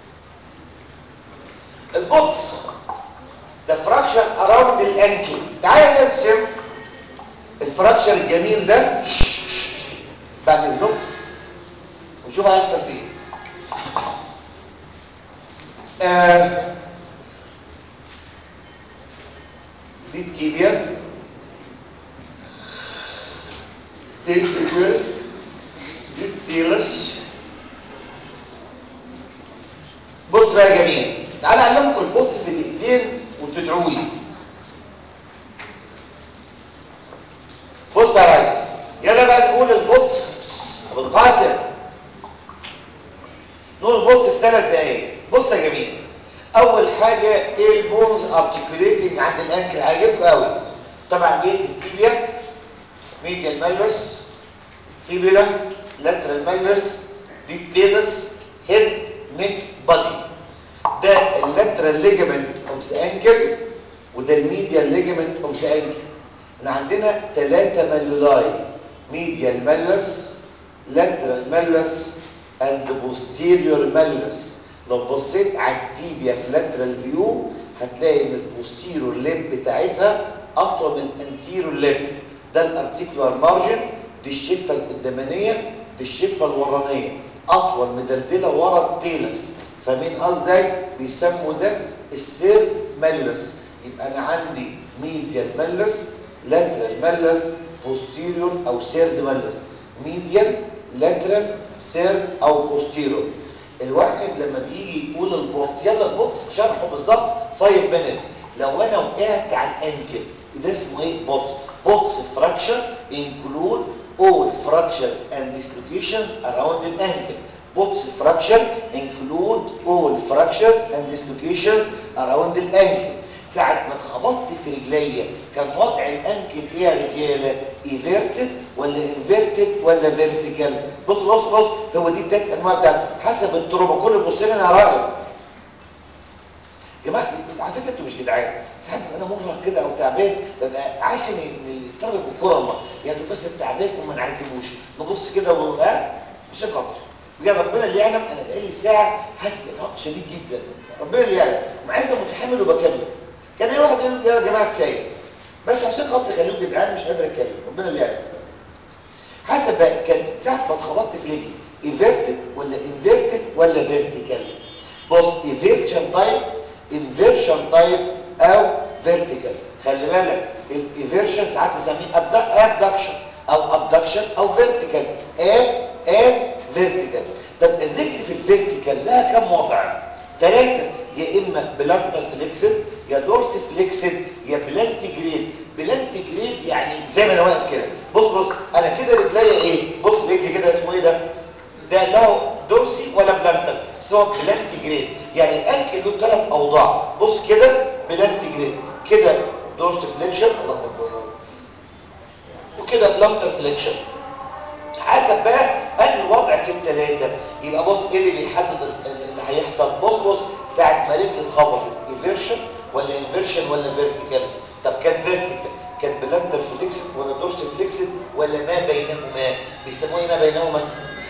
البوكس ده فراكشر اراوند الانكل تعالى نرسم الفراكشر الجميل ده بعد اذنك وشوف هيحصل فيه آه دي الكيبيا دي الكيبيا دي التيلس بص بقى يا جميل تعالى اعلمكم البص في دقيقتين وتدعوا لي بص يا ريس يلا بقى نقول البص ابو القاسم نقول البص في ثلاث دقايق بص يا جميل اول حاجه ايه البونز ارتكوليتنج عند الانكل هيعجبكم قوي طبعا جهه التيبيا ميديال مالوس فيبولا لاترال مالوس دي التيلس هيد نيك بادي ده اللاترال ليجمنت اوف ذا انكل وده الميديال ليجمنت اوف ذا انكل احنا عندنا ثلاثه مالولاي ميديال مالوس لاترال مالوس اند بوستيريور مالوس لو بصيت على التيبيا في لاترال فيو هتلاقي ان البوستيريور ليب بتاعتها اطول من الانتيريور ليب ده الارتيكولار مارجن دي الشفه القدامانيه دي الشفه الورانيه اطول مدلدله ورا التيلس فمين قصدي بيسموا ده السيرد مالوس يبقى انا عندي ميديال مالوس لاترال مالوس بوستيريور او سيرد مالوس ميديال لاترال سيرد او بوستيريور الواحد لما بيجي يقول البوكس يلا البوكس شرحه بالظبط 5 minutes لو انا وقعت على الانكل ده اسمه ايه بوكس بوكس فراكشر include all fractures and dislocations around the ankle box fracture include all fractures and dislocations around the ankle ساعة ما اتخبطت في رجليا كان وضع الانكل ايه يا رجاله ايفيرتد ولا انفيرتد ولا فيرتيكال بص بص بص هو دي التلات انواع بتاعت حسب التروما كل بص لنا يا رائد يا جماعه على فكره انتوا مش مرهق كده او تعبان ببقى عاشم ان الطلبه بالكرمه يعني بس تعبان وما نعذبوش نبص كده ها عشان خاطر بجد ربنا اللي يعلم انا بقالي ساعه حاسس بارهاق شديد جدا ربنا اللي يعلم وعايز متحمل وبكمل كان اي واحد يقول يا جماعه كفايه بس عشان خاطر خليكم جدعان مش قادر اتكلم ربنا اللي يعلم حسب بقى كان ساعه ما اتخبطت في رجلي ايفيرتد ولا انفيرتد ولا فيرتيكال بص ايفيرشن تايب انفيرشن تايب او فيرتيكال خلي بالك الايفيرشن ساعات نسميه ابدكشن او ابدكشن او فيرتيكال اب اب فيرتيكال طب الرجل في الفيرتيكال لها كم وضع ثلاثه يا اما بلانتر فليكسد يا دورس فليكسد يا بلانتيجريد بلانتيجريد يعني زي ما انا واقف كده بص بص انا كده رجليا ايه بص رجلي كده اسمه ايه ده ده له دورسي ولا بلانتر سواء بلانتيجريد يعني الانكل له ثلاث اوضاع بص كده بلانتيجريد كده دورس فليكشن الله اكبر وكده بلانتر فليكشن حسب بقى انهي وضع في الثلاثه يبقى بص ايه اللي بيحدد اللي هيحصل بص بص ساعه ما رجلي اتخبطت ايفيرشن ولا انفيرشن ولا فيرتيكال طب كانت فيرتيكال كانت بلانتر فليكسد ولا دورس فليكسد ولا ما بينهما بيسموه ايه ما بينهما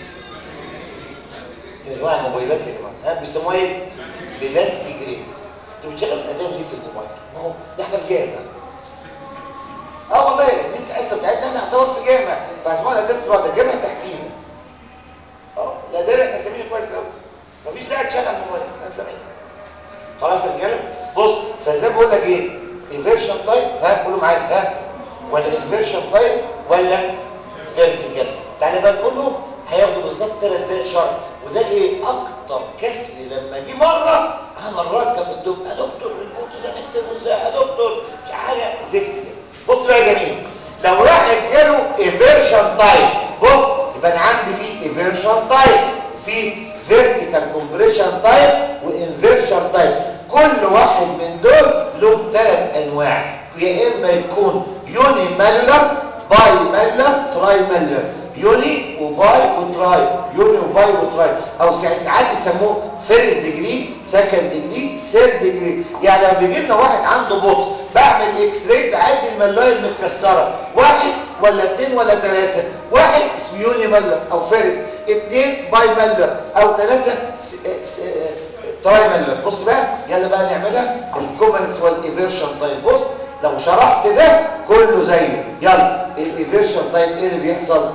يا جماعه الموبايلات يا جماعه ها بيسموها ايه بلانتيجريد انت بتشغل الاذان ليه في الموبايل ما هو ده احنا في جامع اه والله ميزه الحصه بتاعتنا احنا نعتبر في جامع فاسمعوا الاذان تسمعوا ده جامع تحتينا اه الاذان احنا سامعينه كويس قوي مفيش داعي تشغل الموبايل احنا سامعين خلاص يا رجاله بص فازاي بقول لك ايه انفيرشن تايب ها قولوا معايا ها ولا انفيرشن تايب ولا فيرتيكال تعالى بقى نقول لهم هياخدوا بالظبط ثلاث دقايق شرح وده ايه اكتر كسر لما جه مره عمل ركه في الدب يا دكتور البوتس ده نكتبه ازاي يا دكتور مش حاجه زفت كده بص بقى يا جميل لو واحد جاله ايفيرشن تايب بص يبقى انا عندي في ايفيرشن تايب وفي فيرتيكال كومبريشن تايب وانفيرشن تايب كل واحد من دول له ثلاث انواع يا اما يكون يوني مالولر باي مالولر تراي مالولر يوني وباي وتراي يوني وباي وتراي او ساعات يسموه فيرست ديجري سكند ديجري ثيرد ديجري يعني لما بيجي لنا واحد عنده بطء بعمل اكس راي بعد الملايه المتكسره واحد ولا اثنين ولا ثلاثه واحد اسمه يوني مالر او فيرست اثنين باي مالر او ثلاثه تراي مالر بص بقى يلا بقى نعملها الكومنس والايفيرشن طيب بص لو شرحت ده كله زيه يلا الايفيرشن طيب ايه اللي بيحصل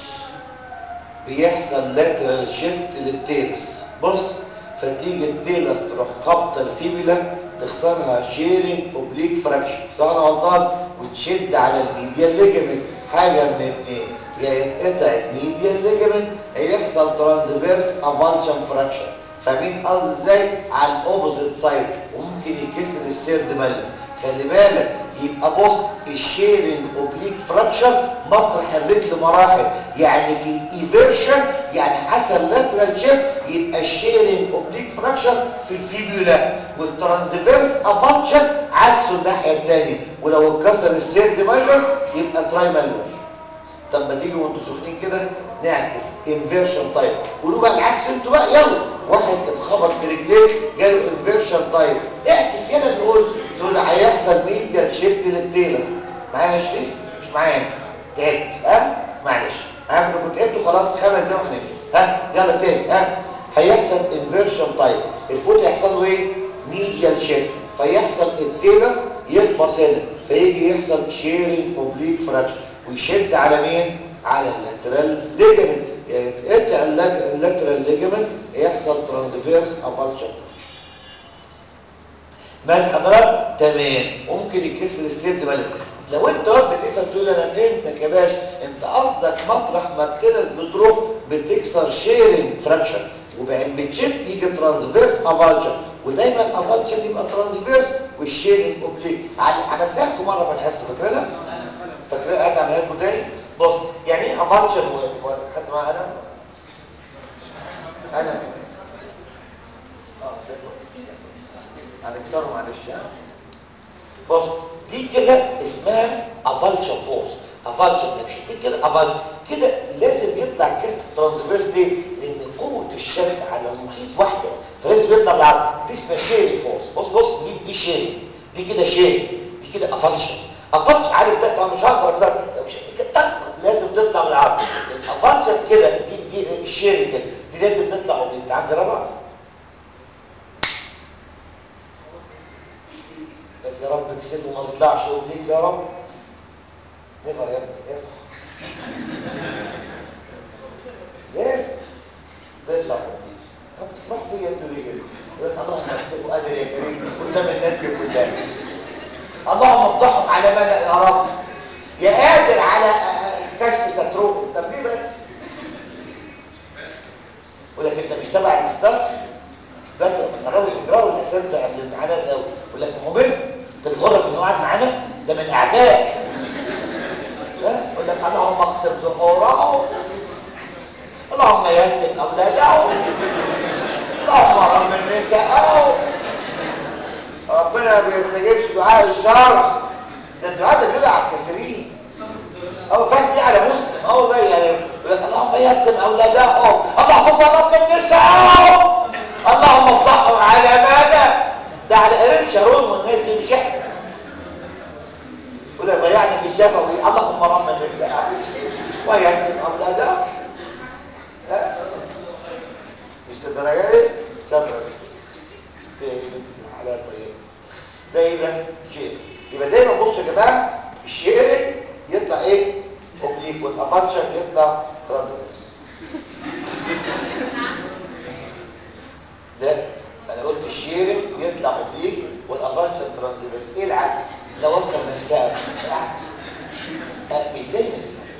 بيحصل لاترال شيفت للتيلس بص فتيجي التيلس تروح خبطه الفيبولا تخسرها شيرنج اوبليك فراكشن صح انا غلطان وتشد على الميديال ليجمنت حاجه من اثنين يا يتقطع الميديال ليجمنت هيحصل ترانسفيرس افالشن فراكشن فاهمين قصدي ازاي على الاوبوزيت سايد وممكن يكسر السيرد مالس خلي بالك يبقى بص الشيرنج اوبليك فراكشر مطرح الرجل مراحل يعني في الايفيرشن يعني حصل لاترال شيفت يبقى الشيرنج اوبليك فراكشر في الفيبولا والترانسفيرس افانكشن عكسه الناحيه الثانيه ولو اتكسر السيرد مايلر يبقى تراي مايلر طب ما تيجي وانتوا سخنين كده نعكس انفيرشن تايب قولوا بقى العكس انتوا بقى يلا واحد اتخبط في رجليه جاله انفيرشن تايب اعكس يلا نقول تقول هيحصل ميديال شيفت للتيلر معايا يا شريف مش معايا تعبت ها معلش عارف لو كنت تعبت خلاص خمس دقايق وهنمشي ها يلا تاني ها هيحصل انفيرشن تايب الفوت يحصل له ايه ميديال شيفت فيحصل التيلس يخبط هنا فيجي يحصل شيرنج اوبليك فراكشن ويشد على مين على اللاترال ليجمنت يتقطع اللاترال ليجمنت يحصل ترانسفيرس افالشن ماشي حضرتك تمام ممكن يتكسر السيرد ملك لو انت واقف بتفهم تقول انا فهمتك يا باشا انت قصدك مطرح ما التنس بتروح بتكسر شيرنج فراكشن وبعدين بتشيب يجي ترانسفيرس افالشن ودايما افالشن يبقى ترانسفيرس والشيرنج اوبليك عملتها لكم مره في الحصه فاكرها فاكرها اجي اعملها لكم تاني بص يعني ايه افالشن حد معايا انا انا اه هنكسره معلش ها بص دي كده اسمها افالشن فورس افالشن اكشن دي كده افالشن كده لازم يطلع كيست ترانسفيرس ليه؟ لان قوه الشد على المحيط واحده فلازم يطلع بالعرض دي اسمها شيرنج فورس بص بص دي دي شيرنج دي كده شيرنج كده افانكشن افانكشن عارف ده طبعا مش هقدر اكسر لازم تطلع من العظم الافانكشن كده دي دي الشير كده دي لازم تطلع اوبليك تعال جربها يا رب اكسبه وما تطلعش اوبليك يا رب نفر يا ابني اصحى ليه تطلع اوبليك طب تفرح فيا انتوا ليه كده يقول اللهم اكسبه قادر يا كريم قدام الناس دي كلها اللهم افتحهم على ملأ يا رب يا قادر على كشف سترهم طب ليه بس يقول لك انت مش تبع الاستاف بقى بتقربوا تجروا الاساتذه قبل الامتحانات قوي يقول لك ما هو منه انت بيغرك انه قاعد معانا ده من اعداء يقول لك اللهم اقسم ظهوره اللهم يهدم اولاده اللهم رب نساءه ربنا ما بيستجيبش دعاء الشر ده الدعاء ده بيدعى على الكافرين او فاش دي على مسلم اه والله يعني اللهم يتم اولادهم اللهم رب النساء اللهم افتحهم على ماذا ده على قرين شارون والناس دي مش احنا ولا ضيعنا في شفوي اللهم رب النساء ويتم اولادهم لا مش للدرجه دي شاطر دي الحلال طيب ده ايه ده شيء يبقى دايما بصوا يا جماعه الشيرنج يطلع ايه اوبليك والافانشن يطلع ترانسفيرس ده انا قلت الشيرنج يطلع اوبليك والافانشن ترانسفيرس ايه العكس ده واصله لنفسها العكس أه مش دايما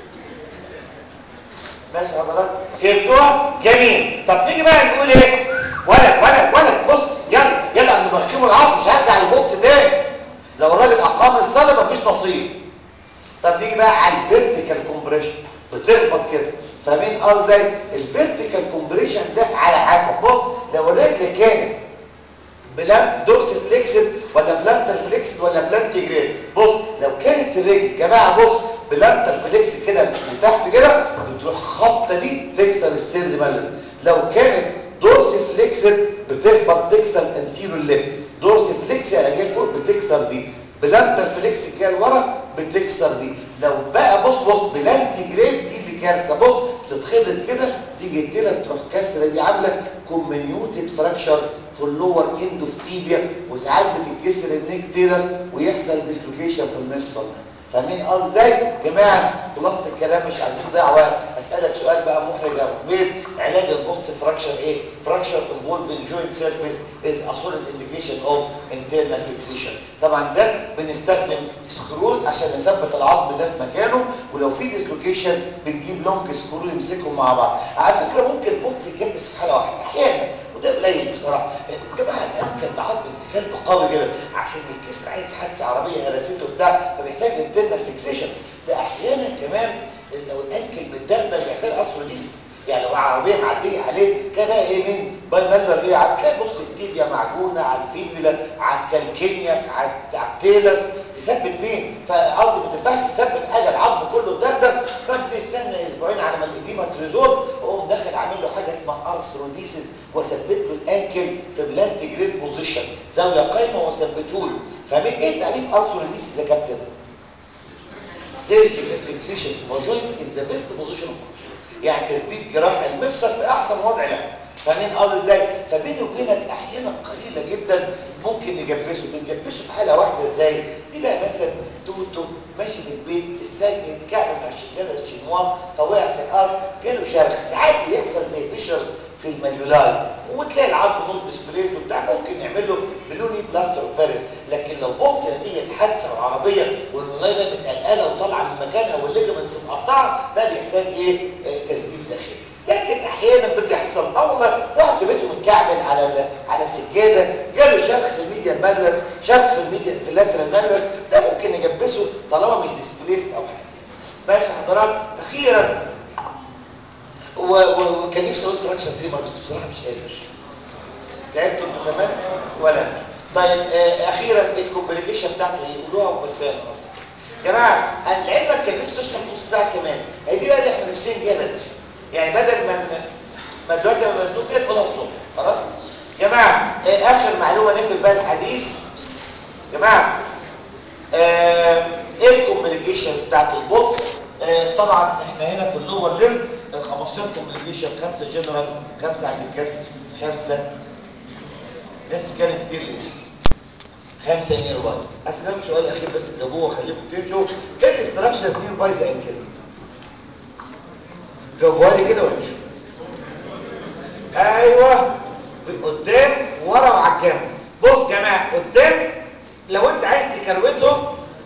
ماشي حضرتك فهمتوها جميل طب نيجي بقى نقول ايه ولد ولد ولد بص يلا يلا قبل ما احكمه العصر مش هرجع البوكس تاني لو الراجل اقام الصلاه مفيش نصيب طب نيجي بقى على الفيرتيكال كومبريشن بتخبط كده فاهمين اه ازاي الفيرتيكال كومبريشن ده على حسب بص لو الرجل كانت بلان دورس فليكسد ولا بلانتر فليكسد ولا بلانت جريد بص لو كانت الرجل جماعه بص بلانتر فليكس كده لتحت كده بتروح خبطه دي تكسر السر ملل لو كانت دورس فليكسد بتهبط تكسر الانتيرو ليب دورس فليكس يعني جاي فوق بتكسر دي بلانتر فليكس كده لورا بتكسر دي لو بقى بص بص بلانتي جريد دي اللي كارثه بص بتتخبط كده تيجي التيلة تروح كسره دي عامله كومنيوتد فراكشر في اللور اند اوف تيبيا وساعات بتتكسر النيك تيلس ويحصل ديسلوكيشن في المفصل ده فاهمين اه ازاي جماعه خلاصه الكلام مش عايزين نضيع وقت اسالك سؤال بقى محرج يا ابو حميد علاج البوكس فراكشر ايه فراكشر انفولفنج جوينت سيرفيس از ا سوليد انديكيشن اوف انترنال فيكسيشن طبعا ده بنستخدم سكروز عشان نثبت العظم ده في مكانه ولو في ديسلوكيشن بنجيب لونج سكرو يمسكهم مع بعض على فكره ممكن البوكس يكبس في حاله واحده احيانا وده قليل بصراحه الجماعه الانكل ده عظم كلب قوي جدا عشان الكسر عايز حادثه عربيه هرسته بتاع فبيحتاج انترنال فيكسيشن ده احيانا كمان لو الانكل متدغدغ بيحتاج ارثروديزم يعني لو عربيه معديه عليه تلاقي بقى ايه مين بالمالبر ايه تلاقي بص التيبيا معجونه على الفيبولا على الكالكينياس على التيلس تثبت مين فقصدي ما تنفعش تثبت حاجه العظم كله اتدغدغ فابني استنى اسبوعين على ما الايديما تريزولف واقوم داخل عامل له حاجه اسمها ارثروديسيس واثبت له الانكل في بلانت جريد بوزيشن زاويه قايمه واثبته له فاهمين ايه تعريف ارثروديسيس يا كابتن سيرجيكال فيكسيشن وجوينت ان ذا بيست بوزيشن اوف فانكشن يعني تثبيت جراح المفصل في احسن وضع له فاهمين اه ازاي فبيني وبينك احيانا قليله جدا ممكن نجبسه بنجبسه في حاله واحده ازاي دي بقى مثلا توتو ماشي في البيت السجن كعب مع الشجاله الشنوا فوقع في الارض جاله شرخ ساعات بيحصل زي فيشرز في الماليولاي وتلاقي العظم نوت ديسبليت وبتاع ممكن نعمل له بلوني بلاستر فارس لكن لو بوكس نتيجه حادثه العربيه والملاي بقى متقلقله وطالعه من مكانها والليجمنتس مقطعه ده بيحتاج ايه آه تثبيت داخلي لكن احيانا بتحصل اه والله واحد في بيته متكعبل على على سجاده جاله شرخ في الميديا مالس شرخ في الميديا في اللاترال مالس ده ممكن نجبسه طالما مش ديسبليست او حاجه ماشي حضرات اخيرا وكان نفسي اقول فراكشن فيمر بس بصراحه مش قادر تعبت انتوا كمان ولا طيب آه اخيرا الكومبليكيشن بتاعته يقولوها وبتفهم يا جماعه انا لعلمك كان نفسي اشرح نص ساعه كمان هي دي بقى اللي احنا نفسين فيها بدري يعني بدل ما ما دلوقتي ما مزنوق فيها تقولها الصبح خلاص يا جماعه آه اخر معلومه نقفل بقى الحديث يا جماعه آه ايه الكومبليكيشنز بتاعت البطء آه طبعا احنا هنا في اللور ليم ال 15 كومبليكيشن خمسه جنرال خمسه عند الكسر خمسه ناس تتكلم كتير ليه خمسه نير باي اسالك سؤال اخير بس تجاوبوه واخليكم تمشوا ايه الاستراكشر نير باي زي كده جاوبوها لي كده وامشوا ايوه قدام ورا وعلى الجنب بص يا جماعه قدام لو انت عايز تكروتهم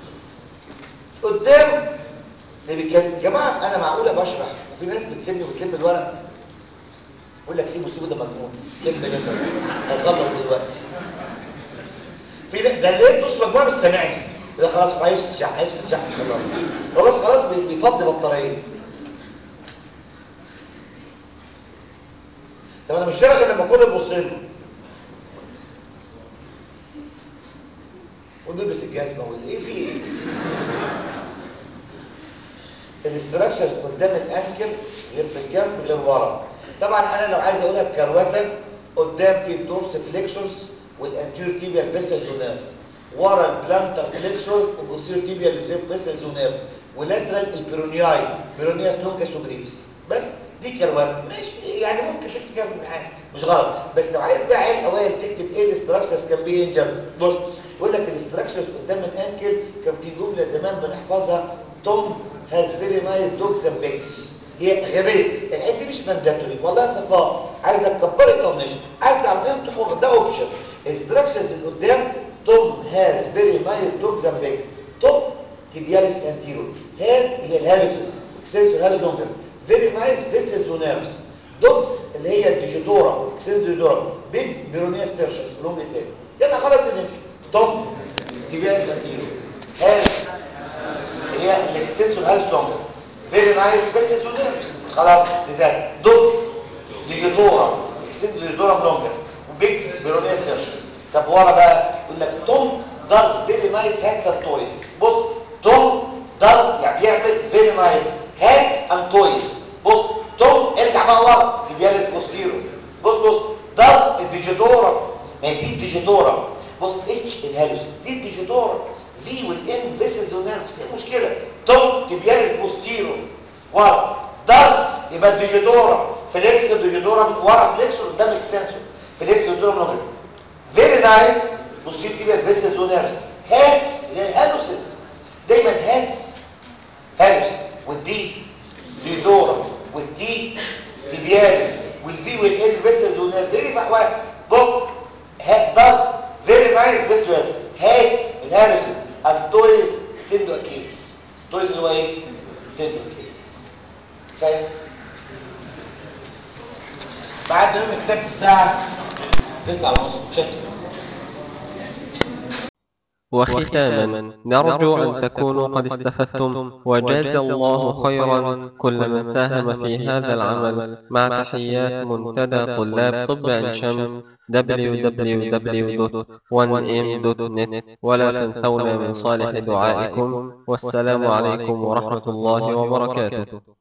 قدام اللي كان يا جماعه انا معقوله بشرح وفي ناس بتسيبني وبتلم الورق يقول لك سيبه سيبه ده مجنون لم لم هيخلص دلوقتي في ده, ده اللي انت نص مجموعه مش سامعني ده خلاص هيفصل شحن هيفصل شحن خلاص هو بس خلاص بي- بيفضي بطاريه طب انا مش فاهم غير لما كل تبص له ونلبس الجزمه والايه في ايه الاستراكشر قدام الانكل غير في الجنب غير ورا طبعا انا لو عايز اقولها بكروته قدام في الدورس فليكسورز والانتير تيبيال فيسلز ونيرف ورا البلانتر فليكسور والبوستير تيبيال فيسلز ونيرف ولاترال البيرونياي بيرونياس لونجاس وبريفس بس دي كروته ماشي يعني ممكن تكتب كده من حاجه مش غلط بس لو عايز بقى عيل اوائل تكتب ايه الاستراكشرز كان بي انجر بص يقول لك الاستراكشرز قدام الانكل كان في جمله زمان بنحفظها توم has very nice dogs and pigs هي غبية الحته دي مش مانداتوري والله يا صفاء عايزه تكبري طنش عايز تعرفيها تخرج ده اوبشن الستراكشرز اللي قدام توم has very nice dogs and pigs توم tibialis anterior has هي الهالوسس extensor has longus very nice vessels ونيرفز دوجز اللي هي الديجيتورا اكسنس ديجيتورا بيجز بيرونياس تيرشس لونج تاني يلا خلاص نمشي توم tibialis anterior has اللي هي الاكسنسور هالس لونجس فيري نايس بس نيرفز خلاص لذلك دوكس ديجيتورا اكسنسور ديجيتورا لونجس وبيكس بيرونيس تيرشس طب ورا بقى يقول لك توم داز فيري نايس هاتس اند تويز بص توم داز يعني بيعمل فيري نايس هاتس اند تويز بص توم ارجع بقى ورا تبيالس بوستيرو بص بص داز الديجيتورا ما هي دي الديجيتورا بص اتش الهالوس دي الديجيتورا في والان فيسلز ونيرفز ايه المشكله توم تبيالس بوستيرو ورا داز يبقى الديجيتورا فليكس الديجيتورا ورا فليكسور قدام اكسنسور فليكس الديجيتورا من فيري نايس بوستير تبيال فيسلز ونيرفز هاتس اللي هي الهالوسز دايما هاتس هالوس والدي ديجيتورا والدي تبيالس والفي والان فيسلز ونيرفز فيري واحد بص داز فيري نايس بس هاتس الهارسز التوريس تندو اكيلس التوريس اللي هو ايه تندو اكيلس فاهم بعد يوم السبت الساعه 9 ونص شكرا وختاما نرجو أن تكونوا قد استفدتم وجاز الله خيرا كل من ساهم في هذا العمل مع تحيات منتدى طلاب طب عين شمس www.1m.net ولا تنسونا من صالح دعائكم والسلام عليكم ورحمة الله وبركاته